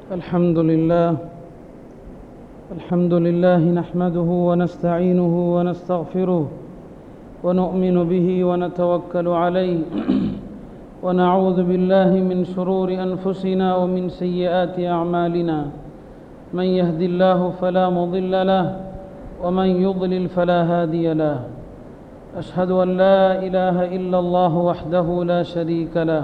الحمد لله الحمد لله نحمده ونستعينه ونستغفره ونؤمن به ونتوكل عليه ونعوذ بالله من شرور أنفسنا ومن سيئات أعمالنا من يهد الله فلا مضل له ومن يضلل فلا هادي له أشهد أن لا إله إلا الله وحده لا شريك له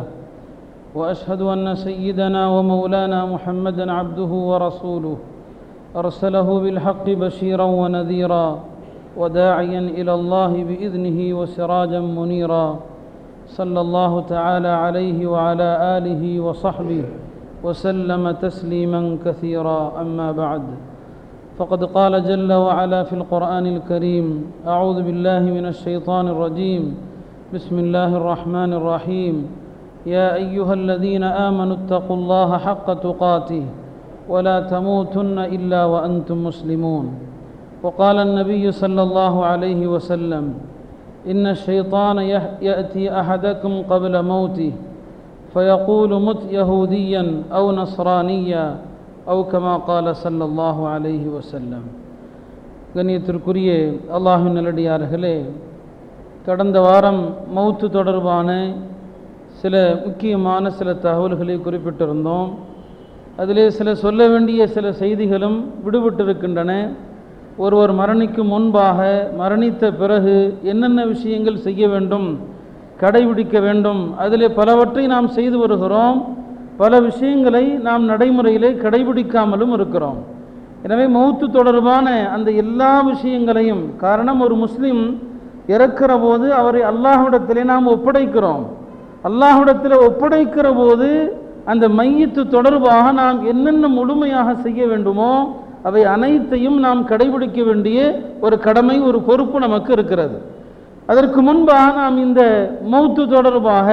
واشهد ان سيدنا ومولانا محمدا عبده ورسوله ارسله بالحق بشيرا ونذيرا وداعيا الى الله باذنه وسراجا منيرا صلى الله تعالى عليه وعلى اله وصحبه وسلم تسليما كثيرا اما بعد فقد قال جل وعلا في القران الكريم اعوذ بالله من الشيطان الرجيم بسم الله الرحمن الرحيم يا ايها الذين امنوا اتقوا الله حق تقاته ولا تموتن الا وانتم مسلمون وقال النبي صلى الله عليه وسلم ان الشيطان ياتي احدكم قبل موته فيقول مت يهوديا او نصرانيا او كما قال صلى الله عليه وسلم கண்ணியத்திற்குரிய அல்லாஹின் நல்லடியார்களே கடந்த வாரம் மௌத்து தொடர்பான சில முக்கியமான சில தகவல்களை குறிப்பிட்டிருந்தோம் அதிலே சில சொல்ல வேண்டிய சில செய்திகளும் விடுபட்டிருக்கின்றன ஒருவர் மரணிக்கும் முன்பாக மரணித்த பிறகு என்னென்ன விஷயங்கள் செய்ய வேண்டும் கடைபிடிக்க வேண்டும் அதிலே பலவற்றை நாம் செய்து வருகிறோம் பல விஷயங்களை நாம் நடைமுறையிலே கடைபிடிக்காமலும் இருக்கிறோம் எனவே மௌத்து தொடர்பான அந்த எல்லா விஷயங்களையும் காரணம் ஒரு முஸ்லீம் இறக்கிற போது அவரை அல்லாஹ்விடத்திலே நாம் ஒப்படைக்கிறோம் அல்லாஹ்விடத்தில் ஒப்படைக்கிற போது அந்த மையத்து தொடர்பாக நாம் என்னென்ன முழுமையாக செய்ய வேண்டுமோ அவை அனைத்தையும் நாம் கடைபிடிக்க வேண்டிய ஒரு கடமை ஒரு பொறுப்பு நமக்கு இருக்கிறது அதற்கு முன்பாக நாம் இந்த மௌத்து தொடர்பாக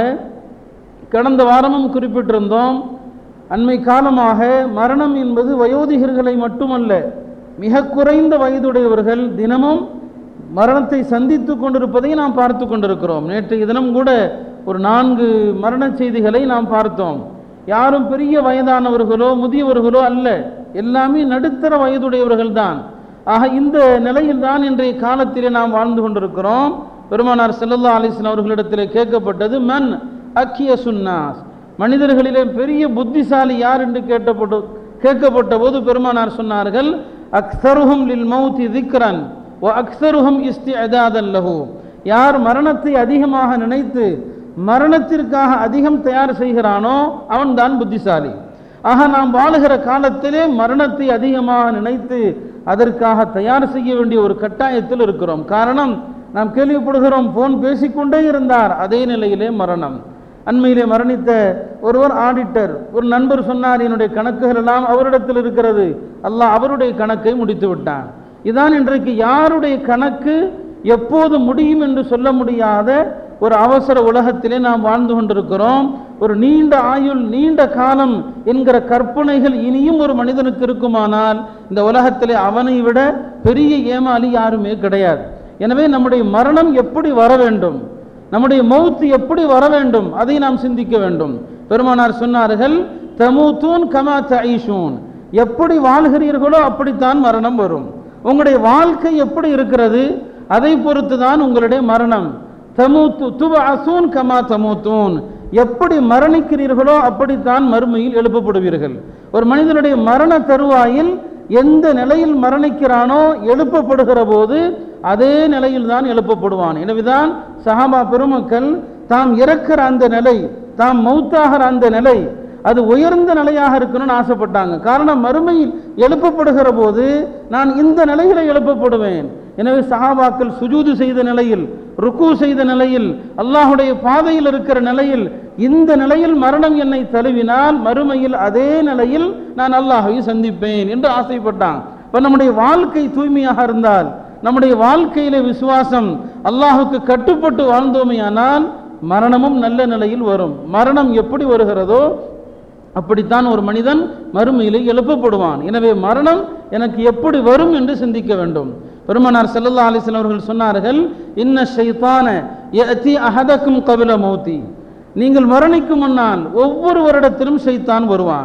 கடந்த வாரமும் குறிப்பிட்டிருந்தோம் அண்மை காலமாக மரணம் என்பது வயோதிகர்களை மட்டுமல்ல மிக குறைந்த வயதுடையவர்கள் தினமும் மரணத்தை சந்தித்து கொண்டிருப்பதை நாம் பார்த்து கொண்டிருக்கிறோம் நேற்றைய தினம் கூட ஒரு நான்கு மரண செய்திகளை நாம் பார்த்தோம் யாரும் பெரிய வயதானவர்களோ முதியவர்களோ அல்ல எல்லாமே நடுத்தர வயதுடையவர்கள் தான் ஆக இந்த நிலையில் தான் இன்றைய காலத்திலே நாம் வாழ்ந்து கொண்டிருக்கிறோம் பெருமானார் செல்லல்லா அலிஸ்லாம் அவர்களிடத்திலே கேட்கப்பட்டது மன் அக்கிய சுன்னாஸ் மனிதர்களிலே பெரிய புத்திசாலி யார் என்று கேட்டப்பட்டு கேட்கப்பட்ட போது பெருமானார் சொன்னார்கள் அக்சருஹும் லில் மௌத்தி திக்ரன் ஓ அக்சருஹும் இஸ்தி அதாதல்லஹூ யார் மரணத்தை அதிகமாக நினைத்து மரணத்திற்காக அதிகம் தயார் செய்கிறானோ அவன் தான் புத்திசாலி ஆக நாம் வாழுகிற காலத்திலே மரணத்தை அதிகமாக நினைத்து அதற்காக தயார் செய்ய வேண்டிய ஒரு கட்டாயத்தில் இருக்கிறோம் காரணம் நாம் கேள்விப்படுகிறோம் போன் பேசிக்கொண்டே இருந்தார் அதே நிலையிலே மரணம் அண்மையிலே மரணித்த ஒருவர் ஆடிட்டர் ஒரு நண்பர் சொன்னார் என்னுடைய கணக்குகள் எல்லாம் அவரிடத்தில் இருக்கிறது அல்லாஹ் அவருடைய கணக்கை முடித்து விட்டான் இதான் இன்றைக்கு யாருடைய கணக்கு எப்போது முடியும் என்று சொல்ல முடியாத ஒரு அவசர உலகத்திலே நாம் வாழ்ந்து கொண்டிருக்கிறோம் ஒரு நீண்ட ஆயுள் நீண்ட காலம் என்கிற கற்பனைகள் இனியும் ஒரு மனிதனுக்கு இருக்குமானால் இந்த உலகத்திலே அவனை விட பெரிய ஏமாளி யாருமே கிடையாது எனவே நம்முடைய மரணம் எப்படி வர வேண்டும் நம்முடைய மௌத்து எப்படி வர வேண்டும் அதை நாம் சிந்திக்க வேண்டும் பெருமானார் சொன்னார்கள் தமுத்தூன் கமா தைஷூன் எப்படி வாழ்கிறீர்களோ அப்படித்தான் மரணம் வரும் உங்களுடைய வாழ்க்கை எப்படி இருக்கிறது அதை பொறுத்து தான் உங்களுடைய மரணம் தமுத்து துவ அசூன் கமா தமுத்தூன் எப்படி மரணிக்கிறீர்களோ அப்படித்தான் மறுமையில் எழுப்பப்படுவீர்கள் ஒரு மனிதனுடைய மரண தருவாயில் எந்த நிலையில் மரணிக்கிறானோ எழுப்பப்படுகிற போது அதே நிலையில் தான் எழுப்பப்படுவான் எனவேதான் சஹாபா பெருமக்கள் தாம் இறக்கிற அந்த நிலை தாம் மௌத்தாகிற அந்த நிலை அது உயர்ந்த நிலையாக இருக்கணும்னு ஆசைப்பட்டாங்க காரணம் மறுமையில் எழுப்பப்படுகிற போது நான் இந்த நிலையில எழுப்பப்படுவேன் எனவே சஹாபாக்கள் சுஜூது செய்த நிலையில் ருக்கு செய்த நிலையில் அல்லாஹுடைய பாதையில் இருக்கிற நிலையில் இந்த நிலையில் மரணம் என்னை தழுவினால் மறுமையில் அதே நிலையில் நான் அல்லாஹை சந்திப்பேன் என்று ஆசைப்பட்டான் இப்போ நம்முடைய வாழ்க்கை தூய்மையாக இருந்தால் நம்முடைய வாழ்க்கையில விசுவாசம் அல்லாஹுக்கு கட்டுப்பட்டு வாழ்ந்தோமையானால் மரணமும் நல்ல நிலையில் வரும் மரணம் எப்படி வருகிறதோ அப்படித்தான் ஒரு மனிதன் மறுமையிலே எழுப்பப்படுவான் எனவே மரணம் எனக்கு எப்படி வரும் என்று சிந்திக்க வேண்டும் பெருமனார் செல்லல்லா அலிஸ்லாம் அவர்கள் சொன்னார்கள் இன்ன ஷைத்தான யஅதி அஹதக்கும் கபில மௌத்தி நீங்கள் மரணிக்கும் முன்னால் ஒவ்வொரு வருடத்திலும் ஷைத்தான் வருவான்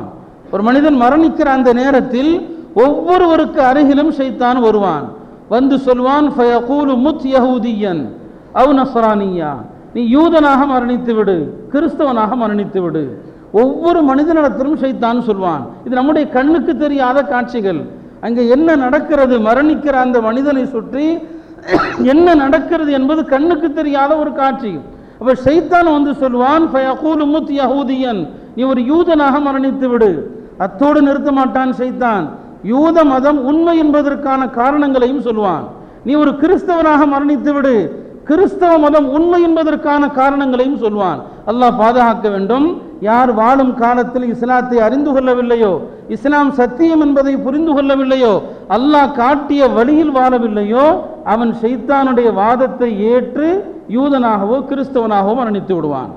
ஒரு மனிதன் மரணிக்கிற அந்த நேரத்தில் ஒவ்வொருவருக்கு அருகிலும் ஷைத்தான் வருவான் வந்து சொல்வான் ஃபயகூலு முத் யஹூதியன் அவ் நஸ்ரானியா நீ யூதனாக மரணித்து விடு கிறிஸ்தவனாக மரணித்து விடு ஒவ்வொரு மனிதனிடத்திலும் ஷைத்தான் சொல்வான் இது நம்முடைய கண்ணுக்கு தெரியாத காட்சிகள் அங்கே என்ன நடக்கிறது மரணிக்கிற அந்த மனிதனை சுற்றி என்ன நடக்கிறது என்பது கண்ணுக்கு தெரியாத ஒரு காட்சி அப்ப ஷைத்தான் வந்து சொல்வான் ஃபயகூலு முத் யஹூதியன் நீ ஒரு யூதனாக மரணித்து விடு அத்தோடு நிறுத்த மாட்டான் ஷைத்தான் யூத மதம் உண்மை என்பதற்கான காரணங்களையும் சொல்வான் நீ ஒரு கிறிஸ்தவனாக மரணித்து விடு கிறிஸ்தவ மதம் உண்மை என்பதற்கான காரணங்களையும் சொல்வான் அல்லாஹ் பாதுகாக்க வேண்டும் யார் வாழும் காலத்தில் இஸ்லாத்தை அறிந்து கொள்ளவில்லையோ இஸ்லாம் சத்தியம் என்பதை புரிந்து கொள்ளவில்லையோ அல்லாஹ் காட்டிய வழியில் வாழவில்லையோ அவன் ஷைத்தானுடைய வாதத்தை ஏற்று யூதனாகவோ கிறிஸ்தவனாகவோ மரணித்து விடுவான்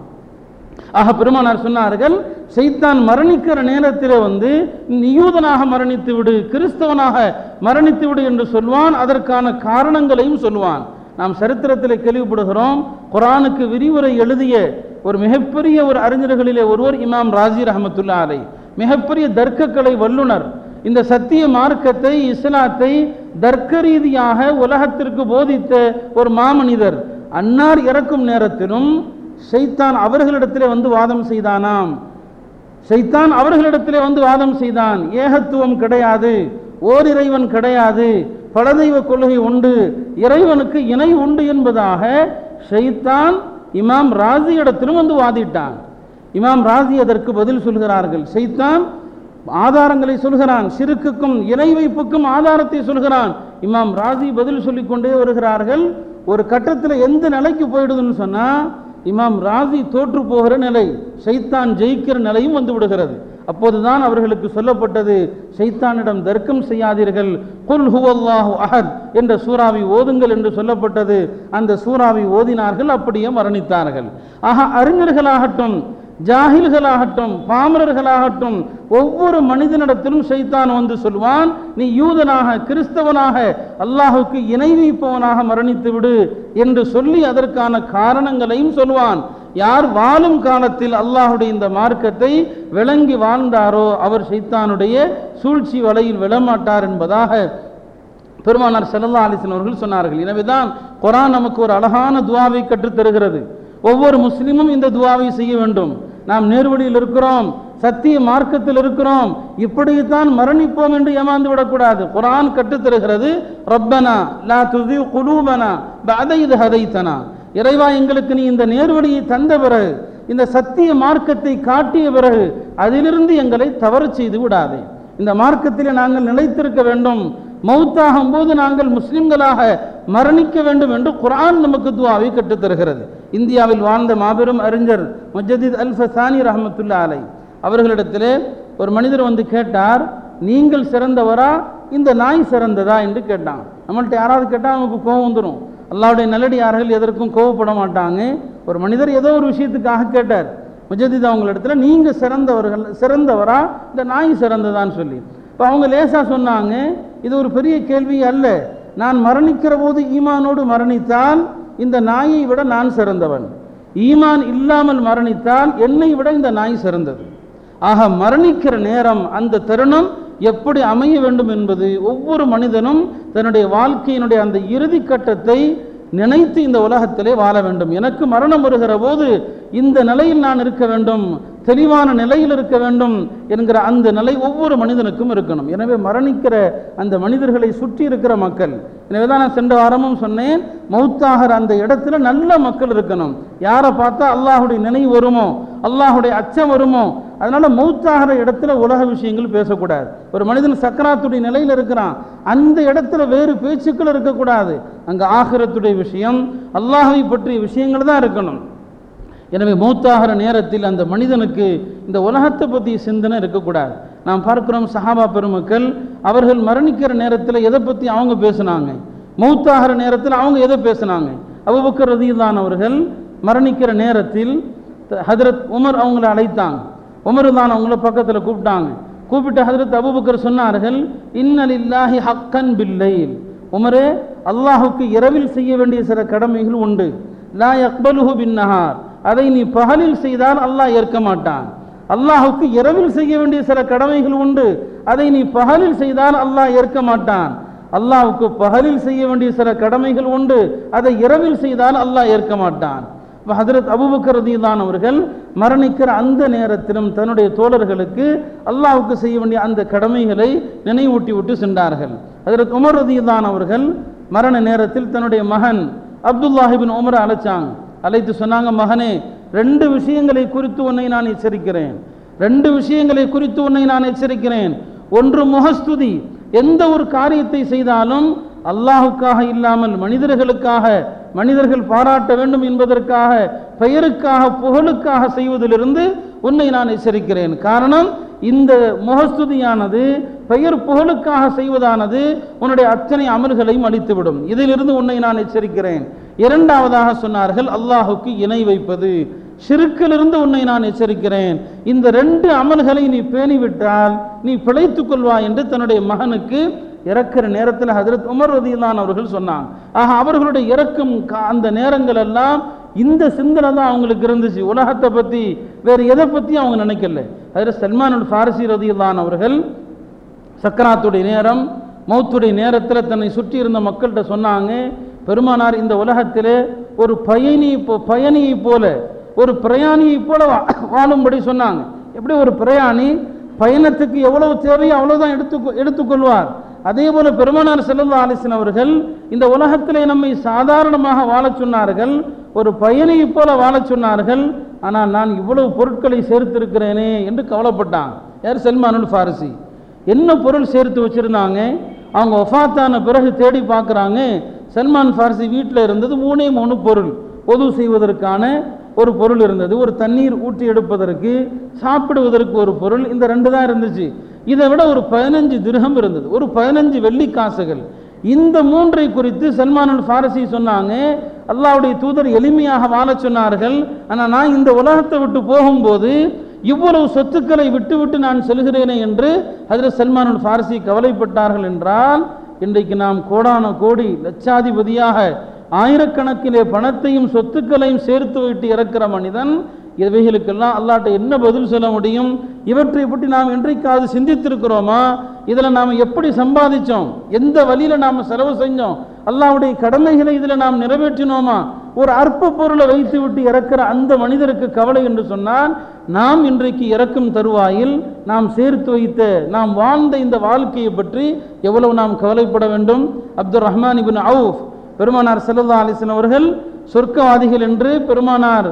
ஆக பெருமானார் சொன்னார்கள் சைத்தான் மரணிக்கிற நேரத்தில் வந்து நீ யூதனாக மரணித்து விடு கிறிஸ்தவனாக மரணித்து விடு என்று சொல்வான் அதற்கான காரணங்களையும் சொல்வான் நாம் சரித்திரத்தில் கேள்விப்படுகிறோம் குரானுக்கு விரிவுரை எழுதிய ஒரு மிகப்பெரிய ஒரு அறிஞர்களிலே ஒருவர் இமாம் ராஜி ரஹமத்துல்லா அலை மிகப்பெரிய தர்க்கக்கலை வல்லுனர் இந்த சத்திய மார்க்கத்தை இஸ்லாத்தை தர்க்க ரீதியாக உலகத்திற்கு போதித்த ஒரு மாமனிதர் அன்னார் இறக்கும் நேரத்திலும் ஷைத்தான் அவர்களிடத்திலே வந்து வாதம் செய்தானாம் ஷைத்தான் அவர்களிடத்திலே வந்து வாதம் செய்தான் ஏகத்துவம் கிடையாது ஓர் இறைவன் கிடையாது பல தெய்வ கொள்கை உண்டு இறைவனுக்கு இணை உண்டு என்பதாக ஷைத்தான் இமாம் ராசி இடத்திலும் வந்து வாதிட்டான் இமாம் ராசி அதற்கு பதில் சொல்கிறார்கள் ஷைத்தான் ஆதாரங்களை சொல்கிறான் சிறுக்குக்கும் இணை வைப்புக்கும் ஆதாரத்தை சொல்கிறான் இமாம் ராசி பதில் சொல்லிக் கொண்டே வருகிறார்கள் ஒரு கட்டத்தில் எந்த நிலைக்கு போயிடுதுன்னு சொன்னா இமாம் ராசி தோற்று போகிற நிலை ஷைத்தான் ஜெயிக்கிற நிலையும் வந்து விடுகிறது அப்போதுதான் அவர்களுக்கு சொல்லப்பட்டது ஷைத்தானிடம் தர்க்கம் செய்யாதீர்கள் குல் ஹுவல்லாஹு அஹத் என்ற சூறாவை ஓதுங்கள் என்று சொல்லப்பட்டது அந்த சூறாவை ஓதினார்கள் அப்படியே மரணித்தார்கள் ஆக அறிஞர்களாகட்டும் ஜாகில்களாகட்டும் பாமரர்களாகட்டும் ஒவ்வொரு மனிதனிடத்திலும் ஷைத்தான் வந்து சொல்வான் நீ யூதனாக கிறிஸ்தவனாக அல்லாஹுக்கு இணை வைப்பவனாக மரணித்து விடு என்று சொல்லி அதற்கான காரணங்களையும் சொல்வான் யார் வாழும் காலத்தில் அல்லாஹுடைய இந்த மார்க்கத்தை விளங்கி வாழ்ந்தாரோ அவர் ஷைத்தானுடைய சூழ்ச்சி வலையில் விழமாட்டார் என்பதாக பெருமானார் செல்லல்லா அலிசன் அவர்கள் சொன்னார்கள் எனவேதான் குரான் நமக்கு ஒரு அழகான துவாவை கற்றுத் தருகிறது ஒவ்வொரு முஸ்லிமும் இந்த துவாவை செய்ய வேண்டும் நாம் நேர்வழியில் இருக்கிறோம் சத்திய மார்க்கத்தில் இருக்கிறோம் இப்படித்தான் மரணிப்போம் என்று ஏமாந்து விடக்கூடாது குரான் கற்றுத் தருகிறது ரப்பனா லா துதி குலூபனா பத இது ஹதைத்தனா இறைவா எங்களுக்கு நீ இந்த நேர்வழியை தந்த பிறகு இந்த சத்திய மார்க்கத்தை காட்டிய பிறகு அதிலிருந்து எங்களை தவறு செய்து விடாதே இந்த மார்க்கத்திலே நாங்கள் நிலைத்திருக்க வேண்டும் மௌத்தாகும் போது நாங்கள் முஸ்லிம்களாக மரணிக்க வேண்டும் என்று குர்ஆன் நமக்கு துவாவை கற்றுத் தருகிறது இந்தியாவில் வாழ்ந்த மாபெரும் அறிஞர் முஜதித் அல் ஃபசானி ரஹமத்துல்லா அலை அவர்களிடத்திலே ஒரு மனிதர் வந்து கேட்டார் நீங்கள் சிறந்தவரா இந்த நாய் சிறந்ததா என்று கேட்டான் நம்மள்ட்ட யாராவது கேட்டால் நமக்கு கோபம் வந்துடும் அல்லாவுடைய நல்லடியார்கள் எதற்கும் கோவப்பட மாட்டாங்க ஒரு மனிதர் ஏதோ ஒரு விஷயத்துக்காக கேட்டார் முஜதித் அவங்களிடத்துல நீங்கள் சிறந்தவர்கள் சிறந்தவரா இந்த நாய் சிறந்ததான்னு சொல்லி இப்போ அவங்க லேசாக சொன்னாங்க இது ஒரு பெரிய கேள்வி அல்ல நான் மரணிக்கிற போது ஈமானோடு மரணித்தால் இந்த நாயை விட நான் சிறந்தவன் ஈமான் இல்லாமல் மரணித்தால் என்னை விட இந்த நாய் சிறந்தது ஆக மரணிக்கிற நேரம் அந்த தருணம் எப்படி அமைய வேண்டும் என்பது ஒவ்வொரு மனிதனும் தன்னுடைய வாழ்க்கையினுடைய அந்த இறுதி கட்டத்தை நினைத்து இந்த உலகத்திலே வாழ வேண்டும் எனக்கு மரணம் வருகிற போது இந்த நிலையில் நான் இருக்க வேண்டும் தெளிவான நிலையில் இருக்க வேண்டும் என்கிற அந்த நிலை ஒவ்வொரு மனிதனுக்கும் இருக்கணும் எனவே மரணிக்கிற அந்த மனிதர்களை சுற்றி இருக்கிற மக்கள் எனவே தான் நான் சென்ற வாரமும் சொன்னேன் மௌத்தாகிற அந்த இடத்துல நல்ல மக்கள் இருக்கணும் யாரை பார்த்தா அல்லாஹுடைய நினைவு வருமோ அல்லாஹுடைய அச்சம் வருமோ அதனால மௌத்தாகிற இடத்துல உலக விஷயங்கள் பேசக்கூடாது ஒரு மனிதன் சக்கராத்துடைய நிலையில் இருக்கிறான் அந்த இடத்துல வேறு பேச்சுக்கள் இருக்கக்கூடாது அங்கே ஆகிரத்துடைய விஷயம் அல்லாஹை பற்றிய விஷயங்கள் தான் இருக்கணும் எனவே மௌத்தாகிற நேரத்தில் அந்த மனிதனுக்கு இந்த உலகத்தை பற்றிய சிந்தனை இருக்கக்கூடாது நாம் பார்க்கிறோம் சஹாபா பெருமக்கள் அவர்கள் மரணிக்கிற நேரத்தில் எதை பற்றி அவங்க பேசுனாங்க மௌத்தாகிற நேரத்தில் அவங்க எதை பேசுனாங்க அபுபக்கர் ரதியுல்லான் அவர்கள் மரணிக்கிற நேரத்தில் ஹதரத் உமர் அவங்கள அழைத்தாங்க உமர் தான் அவங்கள பக்கத்தில் கூப்பிட்டாங்க கூப்பிட்டு ஹதரத் அபுபக்கர் சொன்னார்கள் இன்னலில்லாஹி ஹக்கன் பில்லைல் உமரே அல்லாஹுக்கு இரவில் செய்ய வேண்டிய சில கடமைகள் உண்டு லா யக்பலுஹு பின்னஹார் அதை நீ பகலில் செய்தால் அல்லாஹ் ஏற்க மாட்டான் அல்லாஹுக்கு இரவில் செய்ய வேண்டிய சில கடமைகள் உண்டு அதை நீ பகலில் செய்தால் அல்லாஹ் ஏற்க மாட்டான் அல்லாஹ்வுக்கு பகலில் செய்ய வேண்டிய சில கடமைகள் உண்டு அதை இரவில் செய்தால் அல்லாஹ் ஏற்க மாட்டான் இப்ப ஹதரத் அபூபக்கர் ரதியல்லான் அவர்கள் மரணிக்கிற அந்த நேரத்திலும் தன்னுடைய தோழர்களுக்கு அல்லாஹ்வுக்கு செய்ய வேண்டிய அந்த கடமைகளை நினைவூட்டி விட்டு சென்றார்கள் ஹதரத் உமர் ரதியல்லான் அவர்கள் மரண நேரத்தில் தன்னுடைய மகன் அப்துல்லாஹிபின் உமரை அழைச்சாங்க அழைத்து சொன்னாங்க மகனே ரெண்டு விஷயங்களை குறித்து உன்னை நான் எச்சரிக்கிறேன் ரெண்டு விஷயங்களை குறித்து உன்னை நான் எச்சரிக்கிறேன் ஒன்று முகஸ்துதி எந்த ஒரு காரியத்தை செய்தாலும் அல்லாஹுக்காக இல்லாமல் மனிதர்களுக்காக மனிதர்கள் பாராட்ட வேண்டும் என்பதற்காக பெயருக்காக புகழுக்காக செய்வதிலிருந்து உன்னை நான் எச்சரிக்கிறேன் காரணம் இந்த முகஸ்துதியானது பெயர் புகழுக்காக செய்வதானது உன்னுடைய அத்தனை அமல்களையும் அளித்துவிடும் இதிலிருந்து உன்னை நான் எச்சரிக்கிறேன் இரண்டாவதாக சொன்னார்கள் அல்லாஹுக்கு இணை வைப்பது ஷிருக்கிலிருந்து உன்னை நான் எச்சரிக்கிறேன் இந்த ரெண்டு அமல்களை நீ பேணிவிட்டால் நீ பிழைத்துக் கொள்வாய் என்று தன்னுடைய மகனுக்கு இறக்கிற நேரத்தில் ஹஜரத் உமர் ரதியல்லான் அவர்கள் சொன்னாங்க ஆக அவர்களுடைய இறக்கும் கா- அந்த நேரங்கள் எல்லாம் இந்த சிந்தனை தான் அவங்களுக்கு இருந்துச்சு உலகத்தை பற்றி வேறு எதை பற்றி அவங்க நினைக்கல ஹஜரத் சல்மான் ஃபாரசி ரதியல்லான் அவர்கள் சக்கராத்துடைய நேரம் மௌத்துடைய நேரத்தில் தன்னை சுற்றி இருந்த மக்கள்கிட்ட சொன்னாங்க பெருமானார் இந்த உலகத்திலே ஒரு பயணி போ- பயணியைப் போல ஒரு பிரயாணியைப் போல வா- வாழும்படி சொன்னாங்க எப்படி ஒரு பிரயாணி பயணத்துக்கு எவ்வளவு தேவையோ அவ்வளவுதான் எடுத்து எடுத்துக்கொள்வார் அதே போல பெருமானார் செல்லல்லா அலிசன் அவர்கள் இந்த உலகத்திலே நம்மை சாதாரணமாக வாழச் சொன்னார்கள் ஒரு பயணியைப் போல வாழச் சொன்னார்கள் ஆனால் நான் இவ்வளவு பொருட்களை சேர்த்திருக்கிறேனே என்று கவலைப்பட்டாங்க யார் சல்மானுல் ஃபாரிசி என்ன பொருள் சேர்த்து வச்சிருந்தாங்க அவங்க ஒஃபாத்தான பிறகு தேடி பார்க்குறாங்க சல்மான் ஃபாரிசி வீட்டில் இருந்தது மூணே மூணு பொருள் பொது செய்வதற்கான ஒரு பொருள் இருந்தது ஒரு தண்ணீர் ஊற்றி எடுப்பதற்கு சாப்பிடுவதற்கு ஒரு பொருள் இந்த ரெண்டு தான் இருந்துச்சு இதை விட ஒரு பதினஞ்சு திருகம் இருந்தது ஒரு பதினஞ்சு வெள்ளி காசுகள் இந்த மூன்றை குறித்து சல்மான் ஃபாரசி சொன்னாங்க அல்லாஹ்வுடைய தூதர் எளிமையாக வாழச் சொன்னார்கள் ஆனால் நான் இந்த உலகத்தை விட்டு போகும்போது இவ்வளவு சொத்துக்களை விட்டுவிட்டு நான் செல்கிறேனே என்று அதில் சல்மானுல் ஃபாரசி கவலைப்பட்டார்கள் என்றால் இன்றைக்கு நாம் கோடான கோடி லட்சாதிபதியாக ஆயிரக்கணக்கிலே பணத்தையும் சொத்துக்களையும் சேர்த்து வைத்து இறக்கிற மனிதன் இவைகளுக்கெல்லாம் அல்லாட்ட என்ன பதில் சொல்ல முடியும் இவற்றை பற்றி நாம் என்றைக்காவது சிந்தித்திருக்கிறோமா இதில் நாம் எப்படி சம்பாதிச்சோம் எந்த வழியில் நாம் செலவு செஞ்சோம் அல்லாஹ்வுடைய கடமைகளை இதில் நாம் நிறைவேற்றினோமா ஒரு அற்ப பொருளை வைத்து விட்டு இறக்கிற அந்த மனிதருக்கு கவலை என்று சொன்னால் நாம் இன்றைக்கு இறக்கும் தருவாயில் நாம் சேர்த்து வைத்த நாம் வாழ்ந்த இந்த வாழ்க்கையை பற்றி எவ்வளவு நாம் கவலைப்பட வேண்டும் அப்துல் ரஹ்மான் இபின் அவுஃப் பெருமானார் ஸல்லல்லாஹு அலைஹி வஸல்லம் அவர்கள் சொர்க்கவாதிகள் என்று பெருமானார்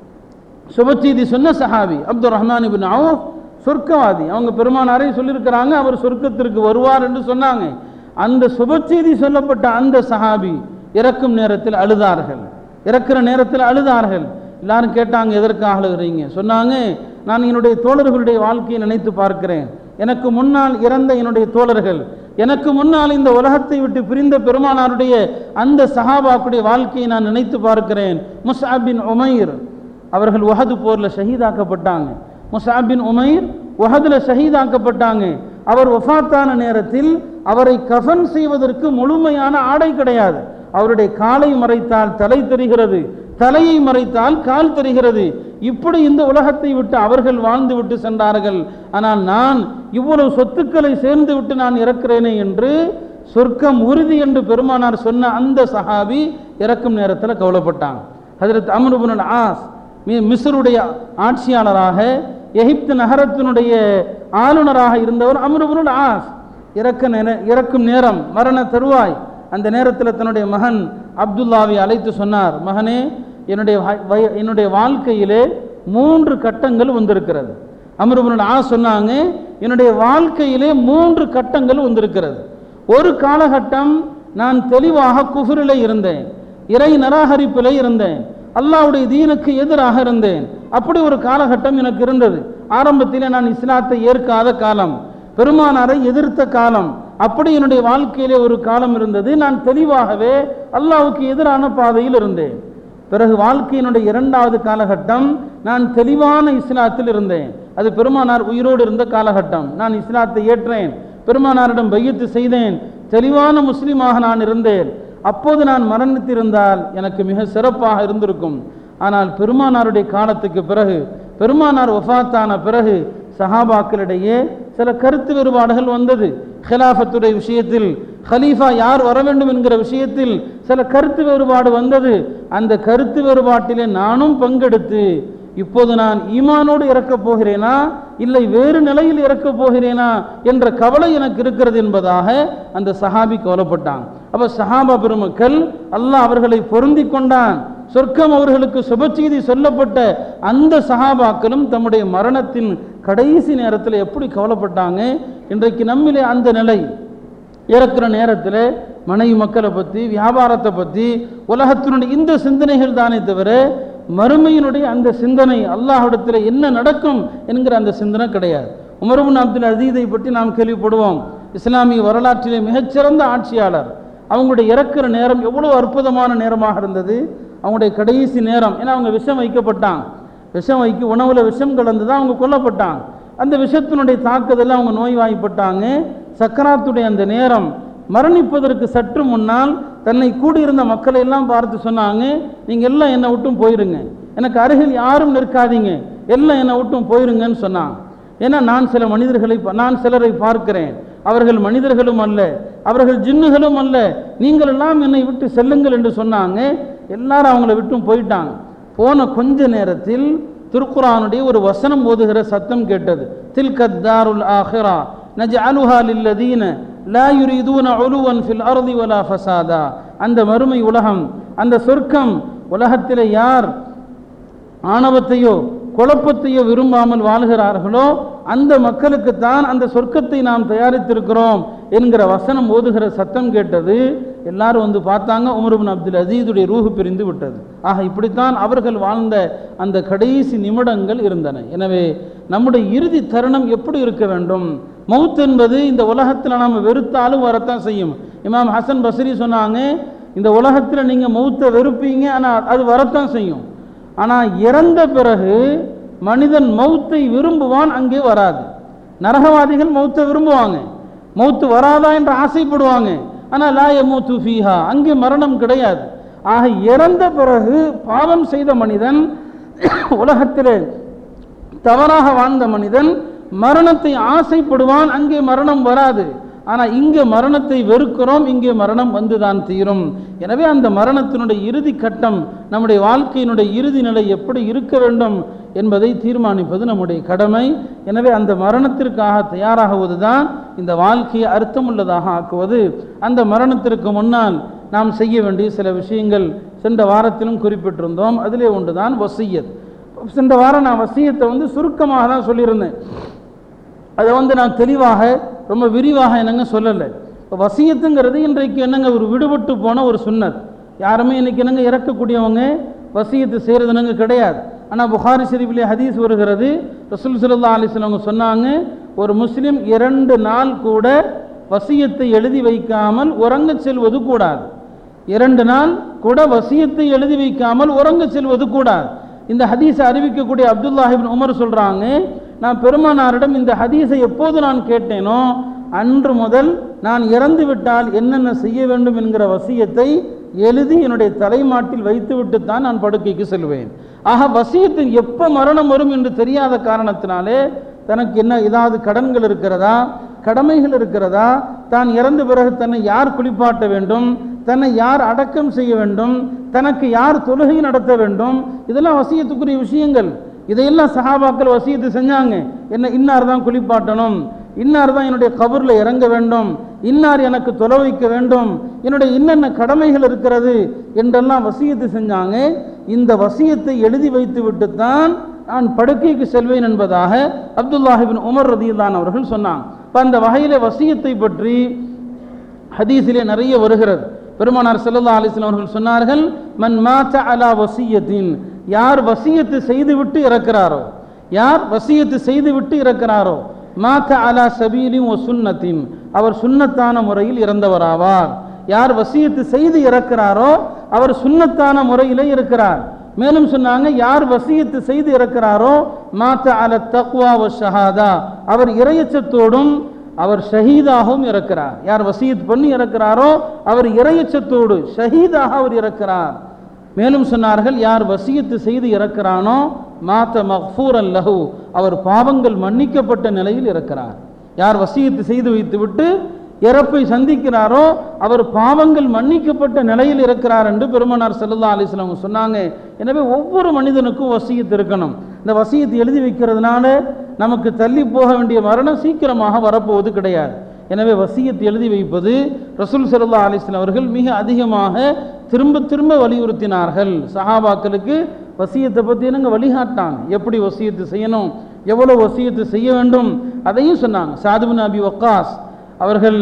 சுபச்செய்தி சொன்ன சஹாபி அப்துல் ரஹ்மான் இபின் அவுஃப் சொர்க்கவாதி அவங்க பெருமானாரை சொல்லியிருக்கிறாங்க அவர் சொர்க்கத்திற்கு வருவார் என்று சொன்னாங்க அந்த சுபச்செய்தி சொல்லப்பட்ட அந்த சஹாபி இறக்கும் நேரத்தில் அழுதார்கள் இறக்கிற நேரத்தில் அழுதார்கள் எல்லாரும் கேட்டாங்க எதற்காக அழுகிறீங்க சொன்னாங்க நான் என்னுடைய தோழர்களுடைய வாழ்க்கையை நினைத்து பார்க்கிறேன் எனக்கு முன்னால் இறந்த என்னுடைய தோழர்கள் எனக்கு முன்னால் இந்த உலகத்தை விட்டு பிரிந்த பெருமானாருடைய அந்த சஹாபாக்குடைய வாழ்க்கையை நான் நினைத்து பார்க்கிறேன் முஸ்அப் பின் உமைர் அவர்கள் உஹது போரில் ஷஹீதாக்கப்பட்டாங்க முஸ்அப் பின் உமைர் உஹதுல ஷஹீதாக்கப்பட்டாங்க அவர் வஃபாத்தான நேரத்தில் அவரை கஃன் செய்வதற்கு முழுமையான ஆடை கிடையாது அவருடைய காலை மறைத்தால் தலை தெரிகிறது தலையை மறைத்தால் கால் தெரிகிறது இப்படி இந்த உலகத்தை விட்டு அவர்கள் வாழ்ந்து விட்டு சென்றார்கள் ஆனால் நான் இவ்வளவு சொத்துக்களை சேர்ந்து விட்டு நான் இறக்கிறேனே என்று சொர்க்கம் உறுதி என்று பெருமானார் சொன்ன அந்த சஹாபி இறக்கும் நேரத்தில் கவலைப்பட்டாங்க ஹஜரத் அமருபுன் ஆஸ் மி- மிஸ்ருடைய ஆட்சியாளராக எகிப்து நகரத்தினுடைய ஆளுநராக இருந்தவர் அமருபுன் ஆஸ் இறக்க நேர இறக்கும் நேரம் மரண தருவாய் அந்த நேரத்தில் தன்னுடைய மகன் அப்துல்லாவை அழைத்து சொன்னார் மகனே என்னுடைய வ- வய- என்னுடைய வாழ்க்கையிலே மூன்று கட்டங்கள் வந்திருக்கிறது அமருபுன் ஆ சொன்னாங்க என்னுடைய வாழ்க்கையிலே மூன்று கட்டங்கள் வந்திருக்கிறது ஒரு காலகட்டம் நான் தெளிவாக குஃபரிலே இருந்தேன் இறை நிராகரிப்பிலே இருந்தேன் அல்லாஹ்வுடைய தீனுக்கு எதிராக இருந்தேன் அப்படி ஒரு காலகட்டம் எனக்கு இருந்தது ஆரம்பத்திலே நான் இஸ்லாத்தை ஏற்காத காலம் பெருமானாரை எதிர்த்த காலம் அப்படி என்னுடைய வாழ்க்கையிலே ஒரு காலம் இருந்தது நான் தெளிவாகவே அல்லாஹ்வுக்கு எதிரான பாதையில் இருந்தேன் பிறகு வாழ்க்கையினுடைய இரண்டாவது காலகட்டம் நான் தெளிவான இஸ்லாத்தில் இருந்தேன் அது பெருமானார் உயிரோடு இருந்த காலகட்டம் நான் இஸ்லாத்தை ஏற்றேன் பெருமானாரிடம் பையத்து செய்தேன் தெளிவான முஸ்லீமாக நான் இருந்தேன் அப்போது நான் மரணித்திருந்தால் எனக்கு மிக சிறப்பாக இருந்திருக்கும் ஆனால் பெருமானாருடைய காலத்துக்கு பிறகு பெருமானார் வஃபாத்தான பிறகு சஹாபாக்களிடையே சில கருத்து வேறுபாடுகள் வந்தது ஹிலாஃபத்துடைய விஷயத்தில் ஹலீஃபா யார் வர வேண்டும் என்கிற விஷயத்தில் சில கருத்து வேறுபாடு வந்தது அந்த கருத்து வேறுபாட்டிலே நானும் பங்கெடுத்து இப்போது நான் ஈமானோடு இறக்கப் போகிறேனா இல்லை வேறு நிலையில் இறக்கப் போகிறேனா என்ற கவலை எனக்கு இருக்கிறது என்பதாக அந்த சஹாபி கவலைப்பட்டான் அப்ப சஹாபா பெருமக்கள் அல்லாஹ் அவர்களை பொருந்தி கொண்டான் சொர்க்கம் அவர்களுக்கு சுபச்செய்தி சொல்லப்பட்ட அந்த சஹாபாக்களும் தம்முடைய மரணத்தின் கடைசி நேரத்தில் எப்படி கவலைப்பட்டாங்க இன்றைக்கு நம்மிலே அந்த நிலை இறக்குற நேரத்தில் மனைவி மக்களை பற்றி வியாபாரத்தை பற்றி உலகத்தினுடைய இந்த சிந்தனைகள் தானே தவிர மறுமையினுடைய அந்த சிந்தனை அல்லாஹ்விடத்தில் என்ன நடக்கும் என்கிற அந்த சிந்தனை கிடையாது உமர்பின் அப்துல் அசீதை பற்றி நாம் கேள்விப்படுவோம் இஸ்லாமிய வரலாற்றிலே மிகச்சிறந்த ஆட்சியாளர் அவங்களுடைய இறக்குற நேரம் எவ்வளோ அற்புதமான நேரமாக இருந்தது அவங்களுடைய கடைசி நேரம் ஏன்னா அவங்க விஷம் வைக்கப்பட்டாங்க விஷம் வைக்க உணவில் விஷம் கலந்து தான் அவங்க கொல்லப்பட்டாங்க அந்த விஷத்தினுடைய தாக்குதலில் அவங்க நோய்வாய்ப்பட்டாங்க சக்கராத்துடைய அந்த நேரம் மரணிப்பதற்கு சற்று முன்னால் தன்னை கூடியிருந்த மக்களை எல்லாம் பார்த்து சொன்னாங்க நீங்கள் எல்லாம் என்னை விட்டும் போயிருங்க எனக்கு அருகில் யாரும் நிற்காதீங்க எல்லாம் என்னை விட்டும் போயிருங்கன்னு சொன்னாங்க ஏன்னா நான் சில மனிதர்களை பா- நான் சிலரை பார்க்கிறேன் அவர்கள் மனிதர்களும் அல்ல அவர்கள் ஜின்னுகளும் அல்ல நீங்கள் எல்லாம் என்னை விட்டு செல்லுங்கள் என்று சொன்னாங்க எல்லாரும் அவங்கள விட்டும் போயிட்டாங்க போன கொஞ்ச நேரத்தில் திருக்குரானுடைய ஒரு வசனம் ஓதுகிற சத்தம் கேட்டது தில்கத்தாருல் ஆஹிரா நஜ்அலுஹா லில்லதீன லா யுரீதூன உலுவன் ஃபில் அர்தி வலா ஃபசாதா அந்த மறுமை உலகம் அந்த சொர்க்கம் உலகத்திலே யார் ஆணவத்தையோ குழப்பத்தையோ விரும்பாமல் வாழ்கிறார்களோ அந்த மக்களுக்குத்தான் அந்த சொர்க்கத்தை நாம் தயாரித்திருக்கிறோம் என்கிற வசனம் ஓதுகிற சத்தம் கேட்டது எல்லாரும் வந்து பார்த்தாங்க உமர் பின் அப்துல் அசீதுடைய ரூஹு பிரிந்து விட்டது ஆக இப்படித்தான் அவர்கள் வாழ்ந்த அந்த கடைசி நிமிடங்கள் இருந்தன எனவே நம்முடைய இறுதி தருணம் எப்படி இருக்க வேண்டும் மவுத் என்பது இந்த உலகத்தில் நாம் வெறுத்தாலும் வரத்தான் செய்யும் இமாம் ஹசன் பஸ்ரி சொன்னாங்க இந்த உலகத்தில் நீங்கள் மவுத்தை வெறுப்பீங்க ஆனால் அது வரத்தான் செய்யும் ஆனால் இறந்த பிறகு மனிதன் மௌத்தை விரும்புவான் அங்கே வராது நரகவாதிகள் மௌத்தை விரும்புவாங்க மௌத்து வராதா என்று ஆசைப்படுவாங்க ஆனால் லாய மூத்து ஃபீஹா அங்கே மரணம் கிடையாது ஆக இறந்த பிறகு பாவம் செய்த மனிதன் உலகத்திலே தவறாக வாழ்ந்த மனிதன் மரணத்தை ஆசைப்படுவான் அங்கே மரணம் வராது ஆனால் இங்கே மரணத்தை வெறுக்கிறோம் இங்கே மரணம் வந்துதான் தீரும் எனவே அந்த மரணத்தினுடைய இறுதி கட்டம் நம்முடைய வாழ்க்கையினுடைய இறுதி நிலை எப்படி இருக்க வேண்டும் என்பதை தீர்மானிப்பது நம்முடைய கடமை எனவே அந்த மரணத்திற்காக தயாராகுவது தான் இந்த வாழ்க்கையை அர்த்தமுள்ளதாக ஆக்குவது அந்த மரணத்திற்கு முன்னால் நாம் செய்ய வேண்டிய சில விஷயங்கள் சென்ற வாரத்திலும் குறிப்பிட்டிருந்தோம் அதிலே ஒன்றுதான் வசியத் சென்ற வாரம் நான் வசியத்தை வந்து சுருக்கமாக தான் சொல்லியிருந்தேன் அதை வந்து நான் தெளிவாக ரொம்ப விரிவாக என்னங்க சொல்லலை இப்போ வசியத்துங்கிறது இன்றைக்கு என்னங்க ஒரு விடுபட்டு போன ஒரு சுன்னத் யாருமே இன்னைக்கு என்னங்க இறக்கக்கூடியவங்க வசியத்து செய்கிறது என்னங்க கிடையாது ஆனால் புகாரி ஷெரீஃபிலே ஹதீஸ் வருகிறது ரசூல் சல்லா அலிஸ்லாம் அவங்க சொன்னாங்க ஒரு முஸ்லீம் இரண்டு நாள் கூட வசியத்தை எழுதி வைக்காமல் உறங்கச் செல்வது கூடாது இரண்டு நாள் கூட வசியத்தை எழுதி வைக்காமல் உறங்க செல்வது கூடாது இந்த ஹதீஸை அறிவிக்கக்கூடிய அப்துல்லாஹிபின் உமர் சொல்றாங்க நான் பெருமானாரிடம் இந்த ஹதீஸை எப்போது நான் கேட்டேனோ அன்று முதல் நான் இறந்து விட்டால் என்னென்ன செய்ய வேண்டும் என்கிற வசியத்தை எழுதி என்னுடைய தலைமாட்டில் வைத்துவிட்டு தான் நான் படுக்கைக்கு செல்வேன் ஆக வசியத்தின் எப்போ மரணம் வரும் என்று தெரியாத காரணத்தினாலே தனக்கு என்ன ஏதாவது கடன்கள் இருக்கிறதா கடமைகள் இருக்கிறதா தான் இறந்த பிறகு தன்னை யார் குளிப்பாட்ட வேண்டும் தன்னை யார் அடக்கம் செய்ய வேண்டும் தனக்கு யார் தொழுகை நடத்த வேண்டும் இதெல்லாம் வசியத்துக்குரிய விஷயங்கள் இதையெல்லாம் சஹாபாக்கள் வசியத்து செஞ்சாங்க என்ன இன்னார் தான் குளிப்பாட்டணும் இன்னார் தான் என்னுடைய கபூரில் இறங்க வேண்டும் இன்னார் எனக்கு தொலை வைக்க வேண்டும் என்னுடைய இன்னென்ன கடமைகள் இருக்கிறது என்றெல்லாம் வசியத்து செஞ்சாங்க இந்த வசியத்தை எழுதி வைத்து விட்டு தான் நான் படுக்கைக்கு செல்வேன் என்பதாக அப்துல்லாஹிபின் உமர் ரதியுல்லான் அவர்கள் சொன்னாங்க இப்போ அந்த வகையிலே வசியத்தை பற்றி ஹதீஸிலே நிறைய வருகிறது பெருமானார் ஸல்லல்லாஹு அலைஹி வஸல்லம் அவர்கள் சொன்னார்கள் மன் மாத்த அலா வசியத்தின் யார் வசியத்து செய்துவிட்டு இறக்கிறாரோ யார் வசியத்து செய்துவிட்டு இறக்கிறாரோ மாத்த அலா சபீலின் ஒ சுன்னத்தின் அவர் சுன்னத்தான முறையில் இறந்தவராவார் யார் வசியத்து செய்து இறக்கிறாரோ அவர் சுன்னத்தான முறையிலே இருக்கிறார் மேலும் சொன்னாங்க யார் வசியத்து செய்து இறக்கிறாரோ மாத்த அல தக்வா வ ஷஹாதா அவர் இறையச்சத்தோடும் அவர் ஷஹீதாகவும் இறக்கிறார் யார் வசியத் பண்ணி இறக்கிறாரோ அவர் இறையச்சத்தோடு ஷஹீதாக அவர் இறக்கிறார் மேலும் சொன்னார்கள் யார் வசியத்து செய்து இறக்கிறானோ மாத்த மஃபூர் அல்லஹு அவர் பாவங்கள் மன்னிக்கப்பட்ட நிலையில் இருக்கிறார் யார் வசியத்து செய்து வைத்துவிட்டு இறப்பை சந்திக்கிறாரோ அவர் பாவங்கள் மன்னிக்கப்பட்ட நிலையில் இருக்கிறார் என்று பெருமனார் செல்லல்லா அலிஸ்லாம் சொன்னாங்க எனவே ஒவ்வொரு மனிதனுக்கும் வசியத்து இருக்கணும் இந்த வசியத்தை எழுதி வைக்கிறதுனால நமக்கு தள்ளி போக வேண்டிய மரணம் சீக்கிரமாக வரப்போவது கிடையாது எனவே வசியத்தை எழுதி வைப்பது ரசூல் சல்லா அலிஸ்லாம் அவர்கள் மிக அதிகமாக திரும்ப திரும்ப வலியுறுத்தினார்கள் சஹாபாக்களுக்கு வசியத்தை பற்றி என்னங்க வழிகாட்டாங்க எப்படி வசியத்து செய்யணும் எவ்வளோ வசியத்து செய்ய வேண்டும் அதையும் சொன்னாங்க சாதுபின் அபி வக்காஸ் அவர்கள்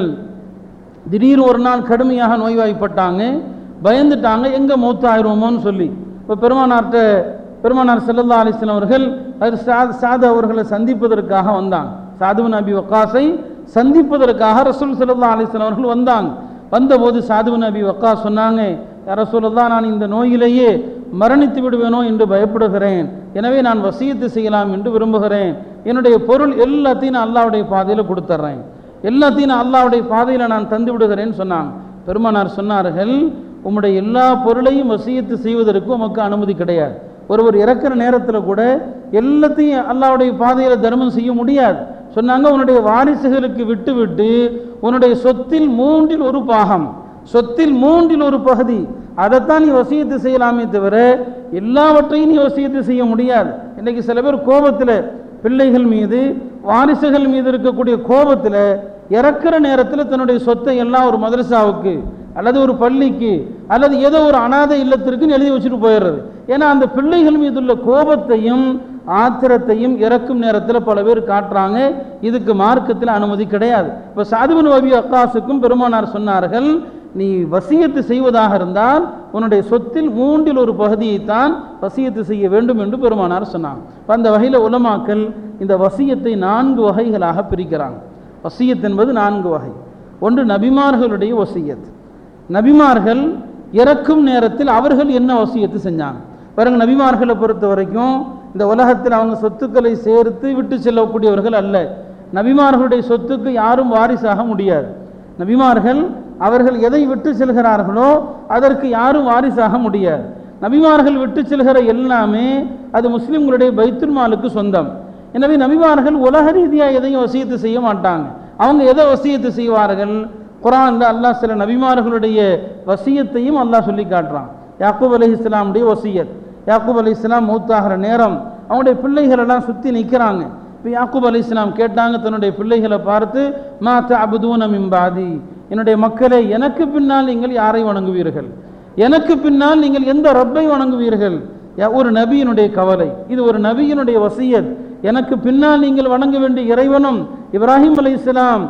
திடீர் ஒரு நாள் கடுமையாக நோய்வாய்ப்பட்டாங்க பயந்துட்டாங்க எங்கே மௌத்தாயிருவோமோன்னு சொல்லி இப்போ பெருமானார்கிட்ட பெருமானார் செல்லல்லா அலிஸ்லாம் அவர்கள் அது சாத் சாது அவர்களை சந்திப்பதற்காக வந்தாங்க சாதுவின் அபி வக்காஸை சந்திப்பதற்காக ரசூல் செல்லல்லா அலிஸ்லாம் அவர்கள் வந்தாங்க வந்தபோது சாதுவின் அபி வக்காஸ் சொன்னாங்க யார சொல்லதான் நான் இந்த நோயிலேயே மரணித்து விடுவேனோ என்று பயப்படுகிறேன் எனவே நான் வசியத்து செய்யலாம் என்று விரும்புகிறேன் என்னுடைய பொருள் எல்லாத்தையும் நான் அல்லாவுடைய பாதையில் கொடுத்துட்றேன் எல்லாத்தையும் நான் அல்லாவுடைய பாதையில் நான் தந்து விடுகிறேன்னு சொன்னாங்க பெருமானார் சொன்னார்கள் உம்முடைய எல்லா பொருளையும் வசியத்து செய்வதற்கு உமக்கு அனுமதி கிடையாது ஒருவர் இறக்குற நேரத்தில் கூட எல்லாத்தையும் அல்லாவுடைய பாதையில் தர்மம் செய்ய முடியாது சொன்னாங்க உன்னுடைய வாரிசுகளுக்கு விட்டு விட்டு உன்னுடைய சொத்தில் மூன்றில் ஒரு பாகம் சொத்தில் மூன்றில் ஒரு பகுதி அதைத்தான் நீ வசியத்து செய்யலாமே தவிர எல்லாவற்றையும் நீ வசியத்து செய்ய முடியாது இன்னைக்கு சில பேர் கோபத்தில் பிள்ளைகள் மீது வாரிசுகள் மீது இருக்கக்கூடிய கோபத்தில் இறக்குற நேரத்தில் தன்னுடைய சொத்தை எல்லாம் ஒரு மதரசாவுக்கு அல்லது ஒரு பள்ளிக்கு அல்லது ஏதோ ஒரு அனாதை இல்லத்திற்குன்னு எழுதி வச்சுட்டு போயிடுறது ஏன்னா அந்த பிள்ளைகள் மீது உள்ள கோபத்தையும் ஆத்திரத்தையும் இறக்கும் நேரத்தில் பல பேர் காட்டுறாங்க இதுக்கு மார்க்கத்தில் அனுமதி கிடையாது இப்போ சாதுபின் வபி அக்காசுக்கும் பெருமானார் சொன்னார்கள் நீ வசியத்து செய்வதாக இருந்தால் உன்னுடைய சொத்தில் மூன்றில் ஒரு பகுதியைத்தான் வசியத்து செய்ய வேண்டும் என்று பெருமானார் சொன்னாங்க இப்ப அந்த வகையில் உலமாக்கல் இந்த வசியத்தை நான்கு வகைகளாக பிரிக்கிறாங்க வசியத் என்பது நான்கு வகை ஒன்று நபிமார்களுடைய வசியத் நபிமார்கள் இறக்கும் நேரத்தில் அவர்கள் என்ன வசியத்து செஞ்சாங்க பாருங்க நபிமார்களை பொறுத்த வரைக்கும் இந்த உலகத்தில் அவங்க சொத்துக்களை சேர்த்து விட்டு செல்லக்கூடியவர்கள் அல்ல நபிமார்களுடைய சொத்துக்கு யாரும் வாரிசாக முடியாது நபிமார்கள் அவர்கள் எதை விட்டு செல்கிறார்களோ அதற்கு யாரும் வாரிசாக முடியாது நபிமார்கள் விட்டு செல்கிற எல்லாமே அது முஸ்லிம்களுடைய பைத்துல் மாலுக்கு சொந்தம் எனவே நபிமார்கள் உலக ரீதியாக எதையும் வசியத்து செய்ய மாட்டாங்க அவங்க எதை வசியத்து செய்வார்கள் குரான்ல அல்லாஹ் சில நபிமார்களுடைய வசியத்தையும் அல்லாஹ் சொல்லி காட்டுறான் யாக்கூப் அலி இஸ்லாமுடைய வசியத் யாக்கூப் அலி இஸ்லாம் மூத்தாகிற நேரம் அவங்களுடைய பிள்ளைகள் எல்லாம் சுற்றி நிற்கிறாங்க இப்போ யாக்கூப் அலி இஸ்லாம் கேட்டாங்க தன்னுடைய பிள்ளைகளை பார்த்து மா தஅபுதூன மிம்பாதி என்னுடைய மக்களே எனக்கு பின்னால் நீங்கள் யாரை வணங்குவீர்கள் எனக்கு பின்னால் நீங்கள் எந்த ரப்பை வணங்குவீர்கள் யா- ஒரு நபியினுடைய கவலை இது ஒரு நபியினுடைய வசியத் எனக்கு பின்னால் நீங்கள் வணங்க வேண்டிய இறைவனும் இப்ராஹிம் அலைஹிஸ்ஸலாம்